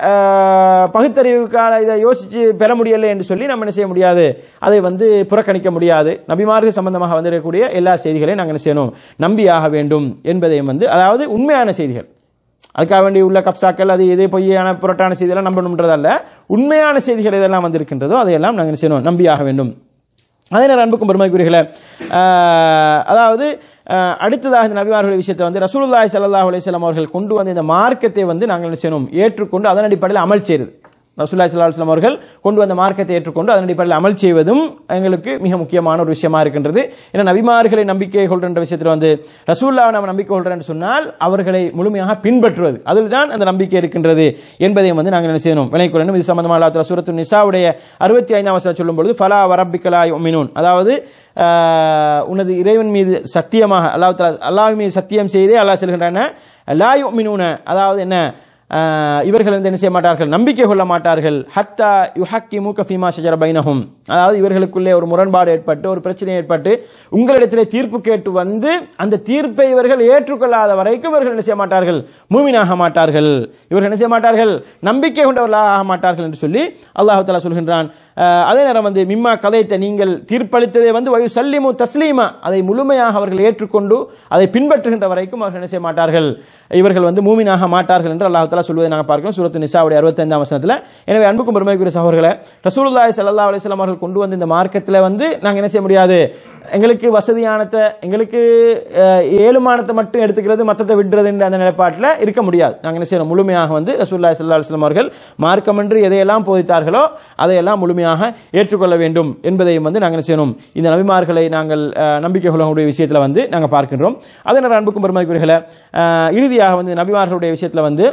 அஹ், பகுத்தறிவுக்கான இதை யோசிச்சு பெற முடியலை என்று சொல்லி நம்ம என்ன செய்ய முடியாது அதை வந்து புறக்கணிக்க முடியாது நபிமார்கள் சம்பந்தமாக வந்திருக்கக்கூடிய எல்லா செய்திகளையும் நாங்கள் என்ன செய்யணும் நம்பியாக வேண்டும் என்பதையும் வந்து அதாவது உண்மையான செய்திகள் அதுக்காக வேண்டி உள்ள கப்சாக்கள் அது இதே பொய்யான புரட்டான செய்தியெல்லாம் நம்பணுன்றதல்ல உண்மையான செய்திகள் இதெல்லாம் வந்திருக்கின்றதோ அதையெல்லாம் நாங்கள் என்ன செய்யணும் நம்பியாக வேண்டும் அதே நேரம் அன்புக்கும் பெருமைக்குரியர்களே ஆஹ், அதாவது ஆஹ், அடுத்ததாக இந்த நபிமார்களுடைய விஷயத்தை வந்து ரசூலுல்லாஹி ஸல்லல்லாஹு அலைஹி வஸல்லம் அவர்கள் கொண்டு வந்த இந்த மார்க்கத்தை வந்து நாங்கள் என்ன செய்யணும் ஏற்றுக்கொண்டு அதன் அடிப்படையில் அமல் செய்யுது ரசூல்லா ஸல்லல்லாஹு அலைஹி வஸல்லம் அவர்கள் கொண்டு வந்த மார்க்கத்தை ஏற்றுக்கொண்டு அதன் அடிப்படையில் அமல் செய்வதும் எங்களுக்கு மிக முக்கியமான ஒரு விஷயமா இருக்கின்றது ஏன்னா நபிமார்களை நம்பிக்கை கொள்கின்ற விஷயத்தில் வந்து ரசூல்லாவை நம்ம நம்பிக்கை கொள்றேன்னு சொன்னால் அவர்களை முழுமையாக பின்பற்றுவது அதில் தான் அந்த நம்பிக்கை இருக்கின்றது என்பதையும் வந்து நாங்கள் என்ன செய்யணும் விளங்கிக் கொள்ளணும் இது சம்பந்தமாக அல்லாஹ் சூரத்து நிசாவுடைய அறுபத்தி ஐந்தாம் வசனம் சொல்லும் பொழுது ஃபலா வரப்பிக்கலா யுமினூன் அதாவது ஆஹ், உனது இறைவன் மீது சத்தியமாக அல்லாஹ் தஆலா அல்லாஹ் மீது சத்தியம் செய்தே அல்லாஹ் சொல்கின்றன லா யுமினூன அதாவது என்ன ஆஹ், இவர்கள் வந்து என்ன செய்ய மாட்டார்கள் நம்பிக்கை கொள்ள மாட்டார்கள் ஹத்தா யுஹக்கி மூக்க ஃபீமா ஷஜர பைனஹும் அதாவது இவர்களுக்குள்ளே ஒரு முரண்பாடு ஏற்பட்டு ஒரு பிரச்சனை ஏற்பட்டு உங்களிடத்திலே தீர்ப்பு கேட்டு வந்து அந்த தீர்ப்பை இவர்கள் ஏற்றுக்கொள்ளாத வரைக்கும் இவர்கள் என்ன செய்ய மாட்டார்கள் மூமினாக மாட்டார்கள் இவர்கள் என்ன செய்ய மாட்டார்கள் நம்பிக்கை கொண்டவர்களாக ஆக மாட்டார்கள் என்று சொல்லி அல்லாஹ் தஆலா சொல்கின்றான் ஆஹ், அதே நேரம் வந்து மிம்மா கதைத்த நீங்கள் தீர்ப்பளித்ததை வந்து வயு சல்லிமு தஸ்லீமா அதை முழுமையாக அவர்கள் ஏற்றுக்கொண்டு அதை பின்பற்றுகின்ற வரைக்கும் அவர்கள் என்ன செய்ய மாட்டார்கள் இவர்கள் வந்து மூமினாக மாட்டார்கள் என்று அல்லாஹ் தஆலா சொல்வதை நாங்கள் பார்க்கிறோம் சூரத்து நிசாவுடைய அறுபத்தைந்தாம் வசனத்தில் எனவே அன்புக்கும் பெருமைக்குரிய சகோதரர்களே ரசூலுல்லாஹி ஸல்லல்லாஹு அலைஹி வஸல்லம் அவர்கள் கொண்டு வந்த இந்த மார்க்கத்தில் வந்து நாங்கள் என்ன செய்ய முடியாது எங்களுக்கு வசதியானத்தை எங்களுக்கு அஹ், ஏழுமானத்தை மட்டும் எடுத்துக்கிறது மற்றத்தை விடுறது என்ற அந்த நிலைப்பாட்டில் இருக்க முடியாது நாங்கள் என்ன செய்யணும் முழுமையாக வந்து ரசூலுல்லாஹி ஸல்லல்லாஹு அலைஹி வஸல்லம் அவர்கள் மார்க்கம் என்று எதையெல்லாம் போதித்தார்களோ அதையெல்லாம் முழுமையாக ஏற்றுக்கொள்ள வேண்டும் என்பதையும் வந்து நாங்கள் என்ன செய்யணும் இந்த நபிமார்களை நாங்கள் அஹ், நம்பிக்கை கொள்ளக்கூடிய விஷயத்தில் வந்து நாங்கள் பார்க்கின்றோம் அதே நேரம் அன்புக்கும் பெருமைக்குரியர்களை அஹ், இறுதியாக வந்து நபிமார்களுடைய விஷயத்தில் வந்து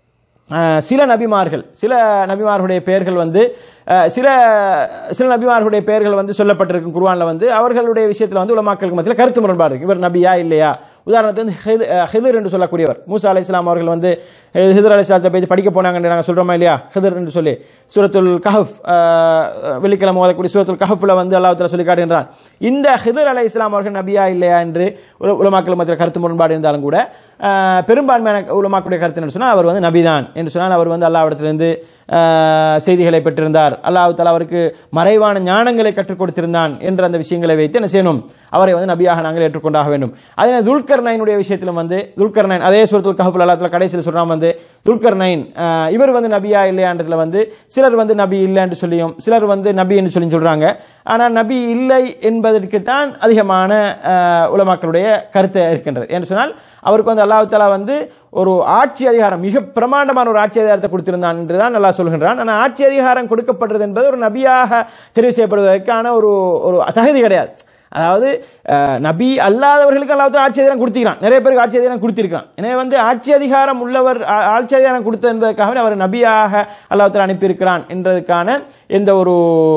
அஹ், சில நபிமார்கள் சில நபிமார்களுடைய பெயர்கள் வந்து அஹ், சில சில நபிமார்களுடைய பெயர்கள் வந்து சொல்லப்பட்டிருக்கும் குர்ஆன்ல வந்து அவர்களுடைய விஷயத்தில் வந்து உலமாக்களுக்கு மத்தியில் கருத்து முரண்பாடு இருக்கு இவர் நபியா இல்லையா உதாரணத்துக்கு வந்து ஹித்- அஹ், ஹிதர் என்று சொல்லக்கூடியவர் மூசா அலை இஸ்லாம் அவர்கள் வந்து அஹ், ஹிதர் அலை இஸ்லாத்தை போய் படிக்க போனாங்க நாங்கள் சொல்றோமா இல்லையா ஹிதர் என்று சொல்லி சூரத்துல் கஹஃப் அஹ், வெள்ளிக்கிழமை ஓதக்கூடிய சூரத்துல் கஹஃப்ல வந்து அல்லாஹ் தஆலா சொல்லி காட்டுகின்றான் இந்த ஹிதர் அலை இஸ்லாம் அவர்கள் நபியா இல்லையா என்று உல- உலமாக்கள் மத்தியில் கருத்து முரண்பாடு இருந்தாலும் கூட அஹ், பெரும்பான்மையான உலமாக்களுடைய கருத்து என்ன சொன்னால் அவர் வந்து நபிதான் என்று சொன்னால் அவர் வந்து அல்லாவிடத்திலிருந்து அஹ், செய்திகளை பெற்றிருந்தார் அல்லாஹ் தஆலா அவருக்கு மறைவான ஞானங்களை கற்றுக் கொடுத்திருந்தான் என்ற அந்த விஷயங்களை வைத்து என்ன செய்யணும் அவரை வந்து நபியாக நாங்கள் ஏற்றுக்கொண்டாக வேண்டும் அதே துல்கர் நைனுடைய விஷயத்திலும் வந்து துல்கர் நைன் அதே சூரத்துல் கஹஃபுல் அல்லாஹ் தஆலா கடைசியில் சொல்றான் வந்து துல்கர் நைன் அஹ், இவர் வந்து நபியா இல்லையான்றதுல வந்து சிலர் வந்து நபி இல்லை என்று சொல்லியும் சிலர் வந்து நபி என்று சொல்லி சொல்றாங்க ஆனால் நபி இல்லை என்பதற்கு தான் அதிகமான அஹ், உலமாக்களுடைய கருத்து இருக்கின்றது என்று சொன்னால் அவருக்கு வந்து அல்லாஹ் தஆலா வந்து ஒரு ஆட்சி அதிகாரம் மிக பிரமாண்டமான ஒரு ஆட்சி அதிகாரத்தை கொடுத்திருந்தான் என்றுதான் அல்லாஹ் சொல்கின்றான் ஆனால் ஆட்சி அதிகாரம் கொடுக்கப்படுறது என்பது ஒரு நபியாக தெரிவு செய்யப்படுவதற்கான ஒரு ஒரு தகுதி கிடையாது அதாவது அஹ், நபி அல்லாதவர்களுக்கு அல்லாஹ் தஆலா ஆட்சி அதிகாரம் கொடுத்திருக்கான் நிறைய பேருக்கு ஆட்சி அதிகாரம் கொடுத்திருக்கான் எனவே வந்து ஆட்சி அதிகாரம் உள்ளவர் ஆ- ஆட்சி அதிகாரம் கொடுத்தது என்பதற்காக அவர் நபியாக அல்லாஹ் தஆலா அனுப்பியிருக்கிறான் என்றதுக்கான எந்த ஒரு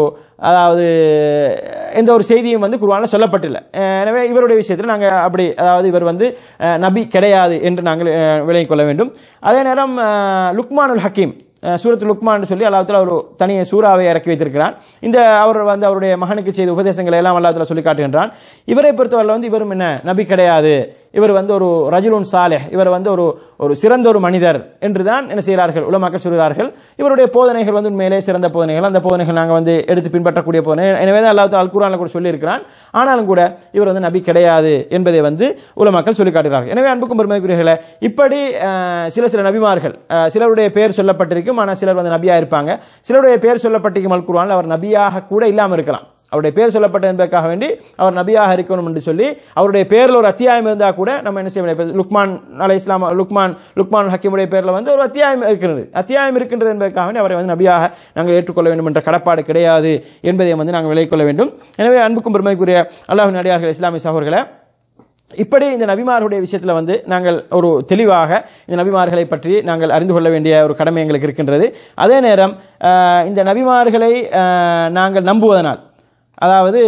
அதாவது எந்த ஒரு செய்தியும் வந்து குர்ஆன்ல சொல்லப்பட்டில்லை அஹ் எனவே இவருடைய விஷயத்தில் நாங்கள் அப்படி அதாவது இவர் வந்து அஹ், நபி கிடையாது என்று நாங்கள் அஹ், விளங்கிக் கொள்ள வேண்டும் அதே நேரம் அஹ், லுக்மானுல் ஹக்கீம் அஹ், சூரத்து லுக்மான் சொல்லி அல்லாஹ் ஒரு தனிய சூறாவை இறக்கி வைத்திருக்கிறான் இந்த அவர் வந்து அவருடைய மகனுக்கு செய்த உபதேசங்களை எல்லாம் அல்லாஹ் சொல்லி காட்டுகின்றான் இவரை பொறுத்தவரை வந்து இவரும் என்ன நபி கிடையாது இவர் வந்து ஒரு ரஜுலுன் சாலிஹ் இவர் வந்து ஒரு ஒரு சிறந்த ஒரு மனிதர் என்றுதான் என்ன செய்கிறார்கள் உலமாக்கள் சொல்கிறார்கள் இவருடைய போதனைகள் வந்து உண்மையிலே சிறந்த போதனைகள் அந்த போதனைகள் நாங்கள் வந்து எடுத்து பின்பற்றக்கூடிய போதனை எனவே தான் அல்லாஹ் அல் குரானில் கூட சொல்லியிருக்கிறான் ஆனாலும் கூட இவர் வந்து நபி கிடையாது என்பதை வந்து உலமாக்கள் சொல்லி காட்டுகிறார்கள் எனவே அன்புக்கும் பெருமைக்குரியர்களே இப்படி அஹ், சில சில நபிமார்கள் அஹ், சிலருடைய பெயர் சொல்லப்பட்டிருக்கும் ஆனால் சிலர் வந்து நபியா இருப்பாங்க சிலருடைய பெயர் சொல்லப்பட்டிருக்கும் அல் குரானில் அவர் நபியாக கூட இல்லாமல் இருக்கலாம் அவருடைய பேர் சொல்லப்பட்ட என்பதற்காக வேண்டி அவர் நபியாக இருக்கணும் என்று சொல்லி அவருடைய பேரில் ஒரு அத்தியாயம் இருந்தால் கூட நம்ம என்ன செய்ய முடியாது இப்ப லுக்மான் அலை இஸ்லாம் லுக்மான் லுக்மான் ஹக்கீமுடைய பேரில் வந்து ஒரு அத்தியாயம் இருக்கிறது அத்தியாயம் இருக்கின்றது என்பதற்காக வேண்டி அவரை வந்து நபியாக நாங்கள் ஏற்றுக்கொள்ள வேண்டும் என்ற கடப்பாடு கிடையாது என்பதை வந்து நாங்கள் விலகிக் கொள்ள வேண்டும் எனவே அன்புக்கும் பெருமைக்குரிய அல்லாஹின் அடியார்கள் இஸ்லாமிய சகோதரர்களை இப்படி இந்த நபிமார்களுடைய விஷயத்தில் வந்து நாங்கள் ஒரு தெளிவாக இந்த நபிமார்களை பற்றி நாங்கள் அறிந்து கொள்ள வேண்டிய ஒரு கடமை எங்களுக்கு இருக்கின்றது அதே நேரம் அஹ், இந்த நபிமார்களை அஹ், நாங்கள் நம்புவதனால் அதாவது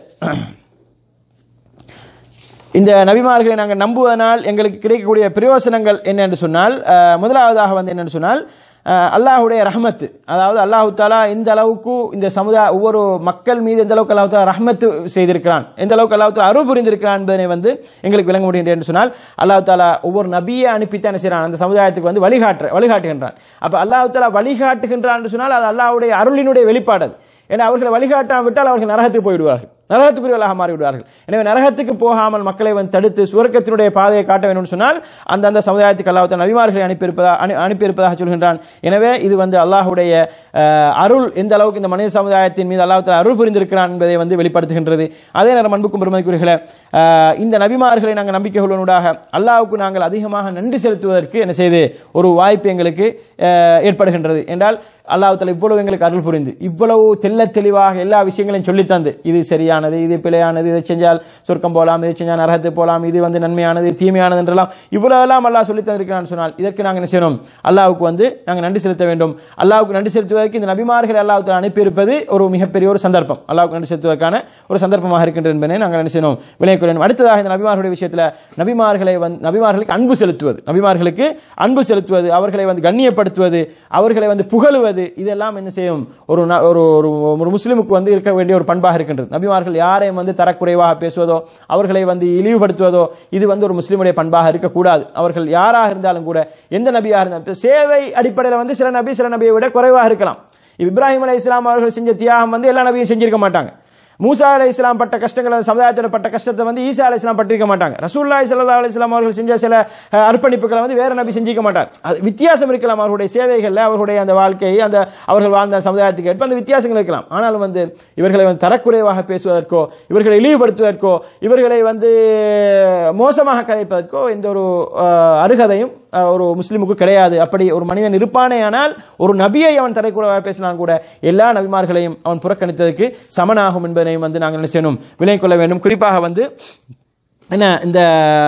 இந்த நபிமார்களை நாங்கள் நம்புவதனால் எங்களுக்கு கிடைக்கக்கூடிய பிரயோசனங்கள் என்ன என்று சொன்னால் அஹ், முதலாவதாக வந்து என்னன்னு சொன்னால் அஹ், அல்லாஹ்வுடைய ரஹமத்து அதாவது அல்லாஹு தாலா இந்த அளவுக்கு இந்த சமுதாய ஒவ்வொரு மக்கள் மீது எந்த அளவுக்கு அல்லாஹ் தாலா ரஹமத்து செய்திருக்கிறான் எந்த அளவுக்கு அல்லாஹ் தாலா அருள் புரிந்திருக்கிறான் என்பதனை வந்து எங்களுக்கு விளங்க முடியும் என்று சொன்னால் அல்லாஹ் தாலா ஒவ்வொரு நபியை அனுப்பித்தான் என்ன செய்கிறான் அந்த சமுதாயத்துக்கு வந்து வழிகாட்டு வழிகாட்டுகின்றான் அப்ப அல்லாஹ் தாலா வழிகாட்டுகின்றான் என்று சொன்னால் அது அல்லாஹ்வுடைய அருளினுடைய வெளிப்பாடு அது ஏன்னா அவர்களை வழிகாட்டாமல் விட்டால் அவர்கள் நரகத்துக்கு போய்விடுவார்கள் நரகத்துக்குரியவர்களாக மாறிவிடுவார்கள் எனவே நரகத்துக்கு போகாமல் மக்களை வந்து தடுத்து சுவர்க்கத்தினுடைய பாதையை காட்ட வேண்டும் சொன்னால் அந்தந்த சமுதாயத்துக்கு அல்லாஹ் நபிமார்களை அனுப்பியிருப்பதா அனு- அனுப்பியிருப்பதாக சொல்கின்றான் எனவே இது வந்து அல்லாஹ்வுடைய அஹ், அருள் எந்த அளவுக்கு இந்த மனித சமுதாயத்தின் மீது அல்லாஹ் தஆலா அருள் புரிந்திருக்கிறான் என்பதை வந்து வெளிப்படுத்துகின்றது அதே நேரம் அன்புக்கும் பெருமதிக்குரியர்களே அஹ், இந்த நபிமார்களை நாங்கள் நம்பிக்கை கொள்வனூடாக அல்லாஹ்வுக்கு நாங்கள் அதிகமாக நன்றி செலுத்துவதற்கு என்ன செய்து ஒரு வாய்ப்பு எங்களுக்கு அஹ், ஏற்படுகின்றது என்றால் அல்லாஹ் தஆலா இவ்வளவு எங்களுக்கு அருள் புரிந்து இவ்வளவு தெள்ள தெளிவாக எல்லா விஷயங்களையும் சொல்லித் தந்து இது சரியானது இது பிழையானது இதை செஞ்சால் சொர்க்கம் போலாம் இதை செஞ்சால் நரகத்து போலாம் இது வந்து நன்மையானது தீமையானது என்றெல்லாம் இவ்வளவு எல்லாம் அல்லாஹ் சொல்லித் தந்திருக்கிறான்னு சொன்னால் இதற்கு நாங்கள் என்ன செய்யணும் அல்லாஹ்வுக்கு வந்து நாங்கள் நன்றி செலுத்த வேண்டும் அல்லாஹ்வுக்கு நன்றி செலுத்துவதற்கு இந்த நபிமார்களை அல்லாஹ் தஆலா அனுப்பியிருப்பது ஒரு மிகப்பெரிய ஒரு சந்தர்ப்பம் அல்லாஹ்வுக்கு நன்றி செலுத்துவதற்கான ஒரு சந்தர்ப்பமாக இருக்கின்றது என்பதை நாங்கள் என்ன செய்யணும் விலை வேண்டும் அடுத்ததாக இந்த நபிமார்களுடைய விஷயத்தில் நபிமார்களை வந்து நபிமார்களுக்கு அன்பு செலுத்துவது நபிமார்களுக்கு அன்பு செலுத்துவது அவர்களை வந்து கண்ணியப்படுத்துவது அவர்களை வந்து புகழுவது இதெல்லாம் என்ன செய்யும் ஒரு ந- ஒரு ஒரு ஒரு முஸ்லிமுக்கு வந்து இருக்க வேண்டிய ஒரு பண்பாக இருக்கின்றது நபிமார்கள் யாரையும் வந்து தரக்குறைவாக பேசுவதோ அவர்களை வந்து இழிவுபடுத்துவதோ இது வந்து ஒரு முஸ்லிமுடைய பண்பாக இருக்கக்கூடாது அவர்கள் யாராக இருந்தாலும் கூட எந்த நபியாக இருந்தாலும் சேவை அடிப்படையில் வந்து சில நபி சில நபியை விட குறைவாக இருக்கலாம் இப்ப இப்ராஹிம் அலை இஸ்லாம் அவர்கள் செஞ்ச தியாகம் வந்து எல்லா நபியும் செஞ்சிருக்க மாட்டாங்க மூசா அலை இஸ்லாம் பட்ட கஷ்டங்கள் அந்த சமுதாயத்தோட பட்ட கஷ்டத்தை வந்து ஈசா அலை இஸ்லாம் பட்டிருக்க மாட்டாங்க ரசூல்லாய் சல்லா அலி இஸ்லாம் அவர்கள் செஞ்ச சில அஹ், அர்ப்பணிப்புகளை வந்து வேற நபி செஞ்சிக்க மாட்டார் அது வித்தியாசம் இருக்கலாம் அவர்களுடைய சேவைகள்ல அவர்களுடைய அந்த வாழ்க்கை அந்த அவர்கள் வாழ்ந்த சமுதாயத்துக்கு ஏற்ப அந்த வித்தியாசங்கள் இருக்கலாம் ஆனாலும் வந்து இவர்களை வந்து தரக்குறைவாக பேசுவதற்கோ இவர்களை இழிவுபடுத்துவதற்கோ இவர்களை வந்து மோசமாக கதைப்பதற்கோ எந்த ஒரு அஹ், அருகதையும் அஹ், ஒரு முஸ்லிமுக்கு கிடையாது அப்படி ஒரு மனிதன் இருப்பானே ஆனால் ஒரு நபியை அவன் தரைக்குறைவாக பேசினான் கூட எல்லா நபிமார்களையும் அவன் புறக்கணித்ததற்கு சமனாகும் என்பதனையும் வந்து நாங்கள் என்ன செய்யணும் விலை கொள்ள வேண்டும் குறிப்பாக வந்து என்ன இந்த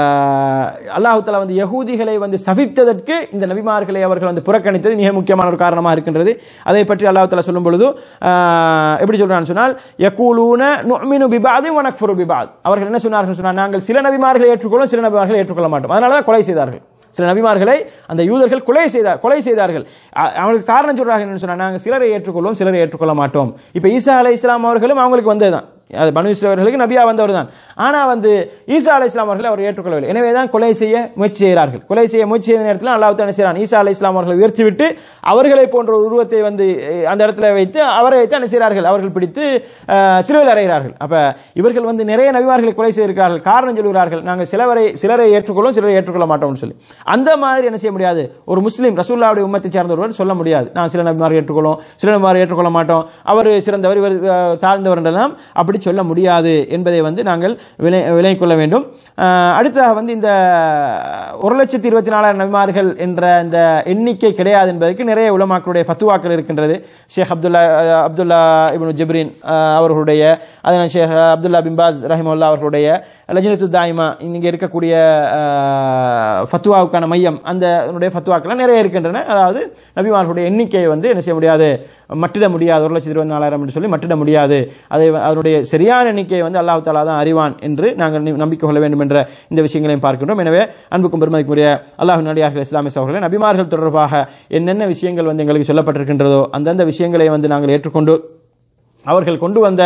அல்லாஹு தஆலா வந்து யகூதிகளை வந்து சபித்ததற்கு இந்த நபிமார்களை அவர்கள் வந்து புறக்கணித்தது மிக முக்கியமான ஒரு காரணமாக இருக்கின்றது அதை பற்றி அல்லாஹ் தஆலா சொல்லும் பொழுது ஆஹ், எப்படி சொல்றான்னு சொன்னால் யகூலூன நுஅ்மினு பிபாதி வ நக்ஃபுரு பிபாத் அவர்கள் என்ன சொன்னார்கள் சொன்னால் நாங்கள் சில நபிமார்களை ஏற்றுக்கொள்ளும் சில நபிமார்களை ஏற்றுக்கொள்ள மாட்டோம் அதனால தான் கொலை செய்தார்கள் சில நபிமார்களை அந்த யூதர்கள் கொலை செய்தார் கொலை செய்தார்கள் அ- அவங்களுக்கு காரணம் சொல்றாங்க என்னன்னு சொன்னா நாங்க சிலரை ஏற்றுக்கொள்வோம் சிலரை ஏற்றுக்கொள்ள மாட்டோம் இப்ப ஈசா அலை இஸ்லாம் அவர்களும் அவங்களுக்கு வந்ததுதான் அது பனு இஸ்ரவேலர்களுக்கு நபியா வந்தவர் தான் ஆனா வந்து ஈசா அலை இஸ்லாம் அவர்களை அவர் ஏற்றுக்கொள்ளவில்லை எனவே தான் கொலை செய்ய முயற்சி செய்கிறார்கள் கொலை செய்ய முயற்சி செய்த நேரத்தில் அல்லாஹ் என்ன செய்கிறான் ஈசா அலை இஸ்லாம் அவர்களை உயர்த்திவிட்டு அவர்களை போன்ற ஒரு உருவத்தை வந்து அஹ், அந்த இடத்துல வைத்து அவரை வைத்து என்ன செய்கிறார்கள் அவர்கள் பிடித்து அஹ், சிலுவையில் அறைகிறார்கள் அப்ப இவர்கள் வந்து நிறைய நபிமார்களை கொலை செய்திருக்கிறார்கள் காரணம் சொல்கிறார்கள் நாங்கள் சிலவரை சிலரை ஏற்றுக்கொள்ளும் சிலரை ஏற்றுக்கொள்ள மாட்டோம்னு சொல்லி அந்த மாதிரி என்ன செய்ய முடியாது ஒரு முஸ்லீம் ரசூல்லாவுடைய உம்மத்தை சார்ந்த ஒருவர் சொல்ல முடியாது நான் சில நபிமாரை ஏற்றுக்கொள்ளும் சில நபிமாரை ஏற்றுக்கொள்ள மாட்டோம் அவர் சிறந்தவர் இவர் அஹ், தாழ்ந்தவர் என்றெல்லாம் அப்படி சொல்ல முடியாது என்பதை வந்து நாங்கள் விலை விலை கொள்ள வேண்டும் அஹ், அடுத்ததாக வந்து இந்த ஒரு லட்சத்தி இருபத்தி நாலாயிரம் நபிமார்கள் என்ற இந்த எண்ணிக்கை கிடையாது என்பதற்கு நிறைய உலமாக்களுடைய ஃபத்துவாக்கள் இருக்கின்றது ஷேக் அப்துல்லா அஹ், அப்துல்லா இப்னு ஜிப்ரின் அஹ், அவர்களுடைய அதனால் ஷேக் அப்துல்லா பிம்பாஸ் ரஹிமுல்லா அவர்களுடைய லஜ்னத்து தாய்மா இங்கே இருக்கக்கூடிய அஹ், ஃபத்வாவுக்கான மையம் அந்த அதனுடைய ஃபத்வாக்கெல்லாம் நிறைய இருக்கின்றன அதாவது நபிமார்களுடைய எண்ணிக்கையை வந்து என்ன செய்ய முடியாது மட்டிட முடியாது ஒரு லட்சத்தி இருபத்தி நாலாயிரம் என்று சொல்லி மட்டிட முடியாது அதை அதனுடைய சரியான எண்ணிக்கையை வந்து அல்லாஹ் தாலா தான் அறிவான் என்று நாங்கள் நி- நம்பிக்கை கொள்ள வேண்டும் என்ற இந்த விஷயங்களையும் பார்க்கின்றோம் எனவே அன்புக்கும் பெருமதிக்குரிய அல்லாஹ் நடிகார்கள் இஸ்லாமிய சகோதரர்களே நபிமார்கள் தொடர்பாக என்னென்ன விஷயங்கள் வந்து எங்களுக்கு சொல்லப்பட்டிருக்கின்றதோ அந்தந்த விஷயங்களை வந்து நாங்கள் ஏற்றுக்கொண்டு அவர்கள் கொண்டு வந்த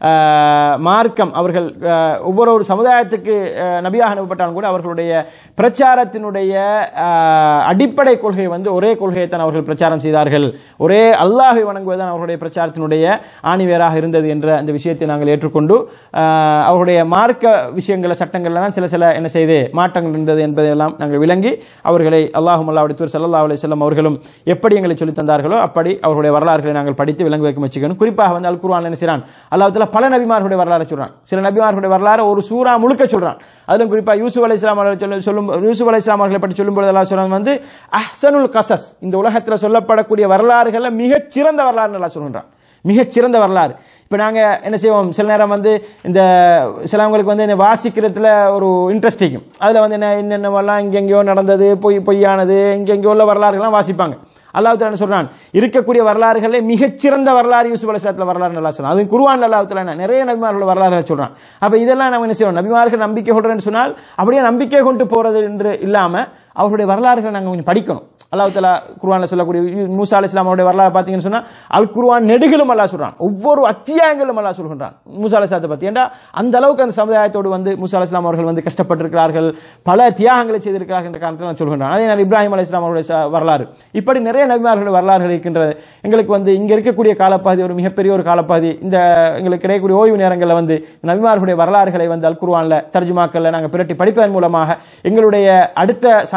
அஹ், மார்க்கம் அவர்கள் அஹ், ஒவ்வொரு ஒரு சமுதாயத்துக்கு அஹ், நபியாக அனுப்பப்பட்டாலும் கூட அவர்களுடைய பிரச்சாரத்தினுடைய அஹ், அடிப்படை கொள்கை வந்து ஒரே கொள்கையை தான் அவர்கள் பிரச்சாரம் செய்தார்கள் ஒரே அல்லாஹை வணங்குவதுதான் அவர்களுடைய பிரச்சாரத்தினுடைய ஆணிவேராக இருந்தது என்ற அந்த விஷயத்தை நாங்கள் ஏற்றுக்கொண்டு அஹ், அவர்களுடைய மார்க்க விஷயங்கள சட்டங்கள்ல தான் சில சில என்ன செய்து மாற்றங்கள் இருந்தது என்பதையெல்லாம் நாங்கள் விளங்கி அவர்களை அல்லாஹும் அல்லாவுடைய தூர் சல்லா அலி செல்லம் அவர்களும் எப்படி எங்களை சொல்லித் தந்தார்களோ அப்படி அவர்களுடைய வரலாறுகளை நாங்கள் படித்து விளங்க வைக்க முயற்சிக்கணும் குறிப்பாக வந்து அல் குர்ஆன் என்ன செய்றான் அல்லாஹ் தஆலா பல நபிமார்களுடைய வரலாறு சொல்றான் சில நபிமார்களுடைய வரலாறு ஒரு சூரா முழுக்க சொல்றான் அதிலும் குறிப்பா யூசுப் அலை இஸ்லாம் அவர்கள் சொல்லும் சொல்லும் யூசுப் அலை இஸ்லாம் அவர்களை பற்றி சொல்லும் பொழுது அல்லாஹ் சொல்றான் வந்து அஹ்சனுல் கசஸ் இந்த உலகத்தில் சொல்லப்படக்கூடிய வரலாறுகள்ல மிகச் சிறந்த வரலாறு அல்லாஹ் சொல்கிறான் மிகச் சிறந்த வரலாறு இப்போ நாங்கள் என்ன செய்வோம் சில நேரம் வந்து இந்த சிலவங்களுக்கு வந்து இந்த வாசிக்கிறதுல ஒரு இன்ட்ரெஸ்ட் இருக்கும் அதில் வந்து என்ன என்னென்னவெல்லாம் இங்கெங்கேயோ நடந்தது பொய் பொய்யானது இங்கெங்கேயோ உள்ள வரலாறுகள்லாம் வாசிப்பாங்க அல்லாஹ் தஆலா என்ன சொல்றான் இருக்கக்கூடிய வரலாறுகளே மிகச்சிறந்த வரலாறு யூசுப் அலைஹிஸ்ஸலாத்துல வரலாறு நல்லா சொல்றான் அது குர்ஆன்ல அல்லாஹ் தஆலா என்ன நிறைய நபிமார்களோட வரலாறுகளை சொல்றான் அப்ப இதெல்லாம் நம்ம என்ன செய்யணும் நபிமார்கள் நம்பிக்கை கொள்றேன்னு சொன்னால் அப்படியே நம்பிக்கை கொண்டு போறது என்று இல்லாம அவருடைய வரலாறுகளை நாங்கள் கொஞ்சம் படிக்கணும் அல்லாஹ் தஆலா குர்ஆன்ல சொல்லக்கூடிய யூ- மூசா அலைஹிஸ்ஸலாம் அவருடைய வரலாறு பார்த்தீங்கன்னு சொன்னா அல் குர்ஆன் நெடுகிலும் அல்லாஹ் சொல்றான் ஒவ்வொரு அத்தியாயங்களும் அல்லாஹ் சொல்கின்றான் மூசா அலைஹிஸ்ஸலாத்தை பத்தி ஏண்டா அந்த அளவுக்கு அந்த சமுதாயத்தோடு வந்து மூசா அலைஹிஸ்ஸலாம் அவர்கள் வந்து கஷ்டப்பட்டிருக்கிறார்கள் பல தியாகங்களை செய்திருக்கிறார்கள் என்ற காரணத்தில் நான் சொல்கின்றான் அதே நேரம் இப்ராஹிம் அலைஹிஸ்ஸலாம் அவருடைய ச- வரலாறு இப்படி நிறைய நபிமார்களுடைய வரலாறுகள் இருக்கின்றது எங்களுக்கு வந்து இங்க இருக்கக்கூடிய காலப்பகுதி ஒரு மிகப்பெரிய ஒரு காலப்பகுதி இந்த எங்களுக்கு கிடைக்கக்கூடிய ஓய்வு நேரங்களில் வந்து நபிமார்களுடைய வரலாறுகளை வந்து அல் குர்ஆன்ல தர்ஜுமாக்கள்ல நாங்கள் பிரட்டி படிப்பதன் மூலமாக எங்களுடைய அடுத்த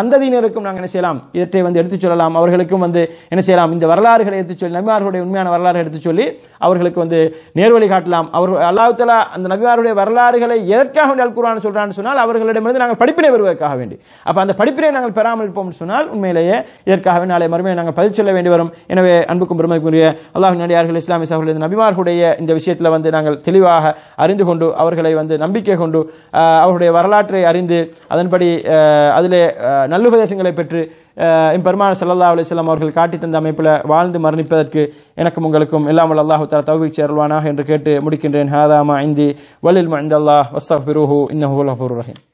சந்ததியினருக்கும் நாங்கள் என்ன செய்யலாம் இவற்றை வந்து எடுத்துச் சொல்லலாம் அவர்களுக்கும் வந்து என்ன செய்யலாம் இந்த வரலாறுகளை எடுத்துச் சொல்லி நபிமார்களுடைய உண்மையான வரலாறு எடுத்துச் சொல்லி அவர்களுக்கு வந்து நேர்வழி காட்டலாம் அவர் அல்லாஹ் தஆலா அந்த நபிமாருடைய வரலாறுகளை எதற்காக வேண்டி அல் குர்ஆன் சொல்றான்னு சொன்னால் அவர்களிடமிருந்து நாங்கள் படிப்பினை பெறுவதற்காக வேண்டி அப்ப அந்த படிப்பினை நாங்கள் பெறாமல் இருப்போம் சொன்னால் உண்மையிலேயே இதற்காக வேண்டி நாளை மறுமையை நாங்கள் பதில் சொல்ல வேண்டி வரும் எனவே அன்புக்கும் பெருமைக்குரிய அல்லாஹ் நடிகார்கள் இஸ்லாமிய சகோதரர்கள் இந்த நபிமார்களுடைய இந்த விஷயத்தில் வந்து நாங்கள் தெளிவாக அறிந்து கொண்டு அவர்களை வந்து நம்பிக்கை கொண்டு ஆஹ், அவருடைய வரலாற்றை அறிந்து அதன்படி ஆஹ், அதிலே ஆஹ், நல்லுபதேசங்களை பெற்று ஆஹ், எம்பெருமான் ஸல்லல்லாஹு அலைஹி வஸல்லம் அவர்கள் காட்டி தந்த அமைப்பில் வாழ்ந்து மரணிப்பதற்கு எனக்கும் உங்களுக்கும் எல்லாம் வல்ல அல்லாஹு தஆலா தௌஃபீக் சேர்வானாக என்று கேட்டு முடிக்கின்றேன் ஹாதாமா ஐந்தி வலில் மந்தல்லாஹ் வஸ்தக்பிருஹு இன்னஹு லஃபூர் ரஹீம்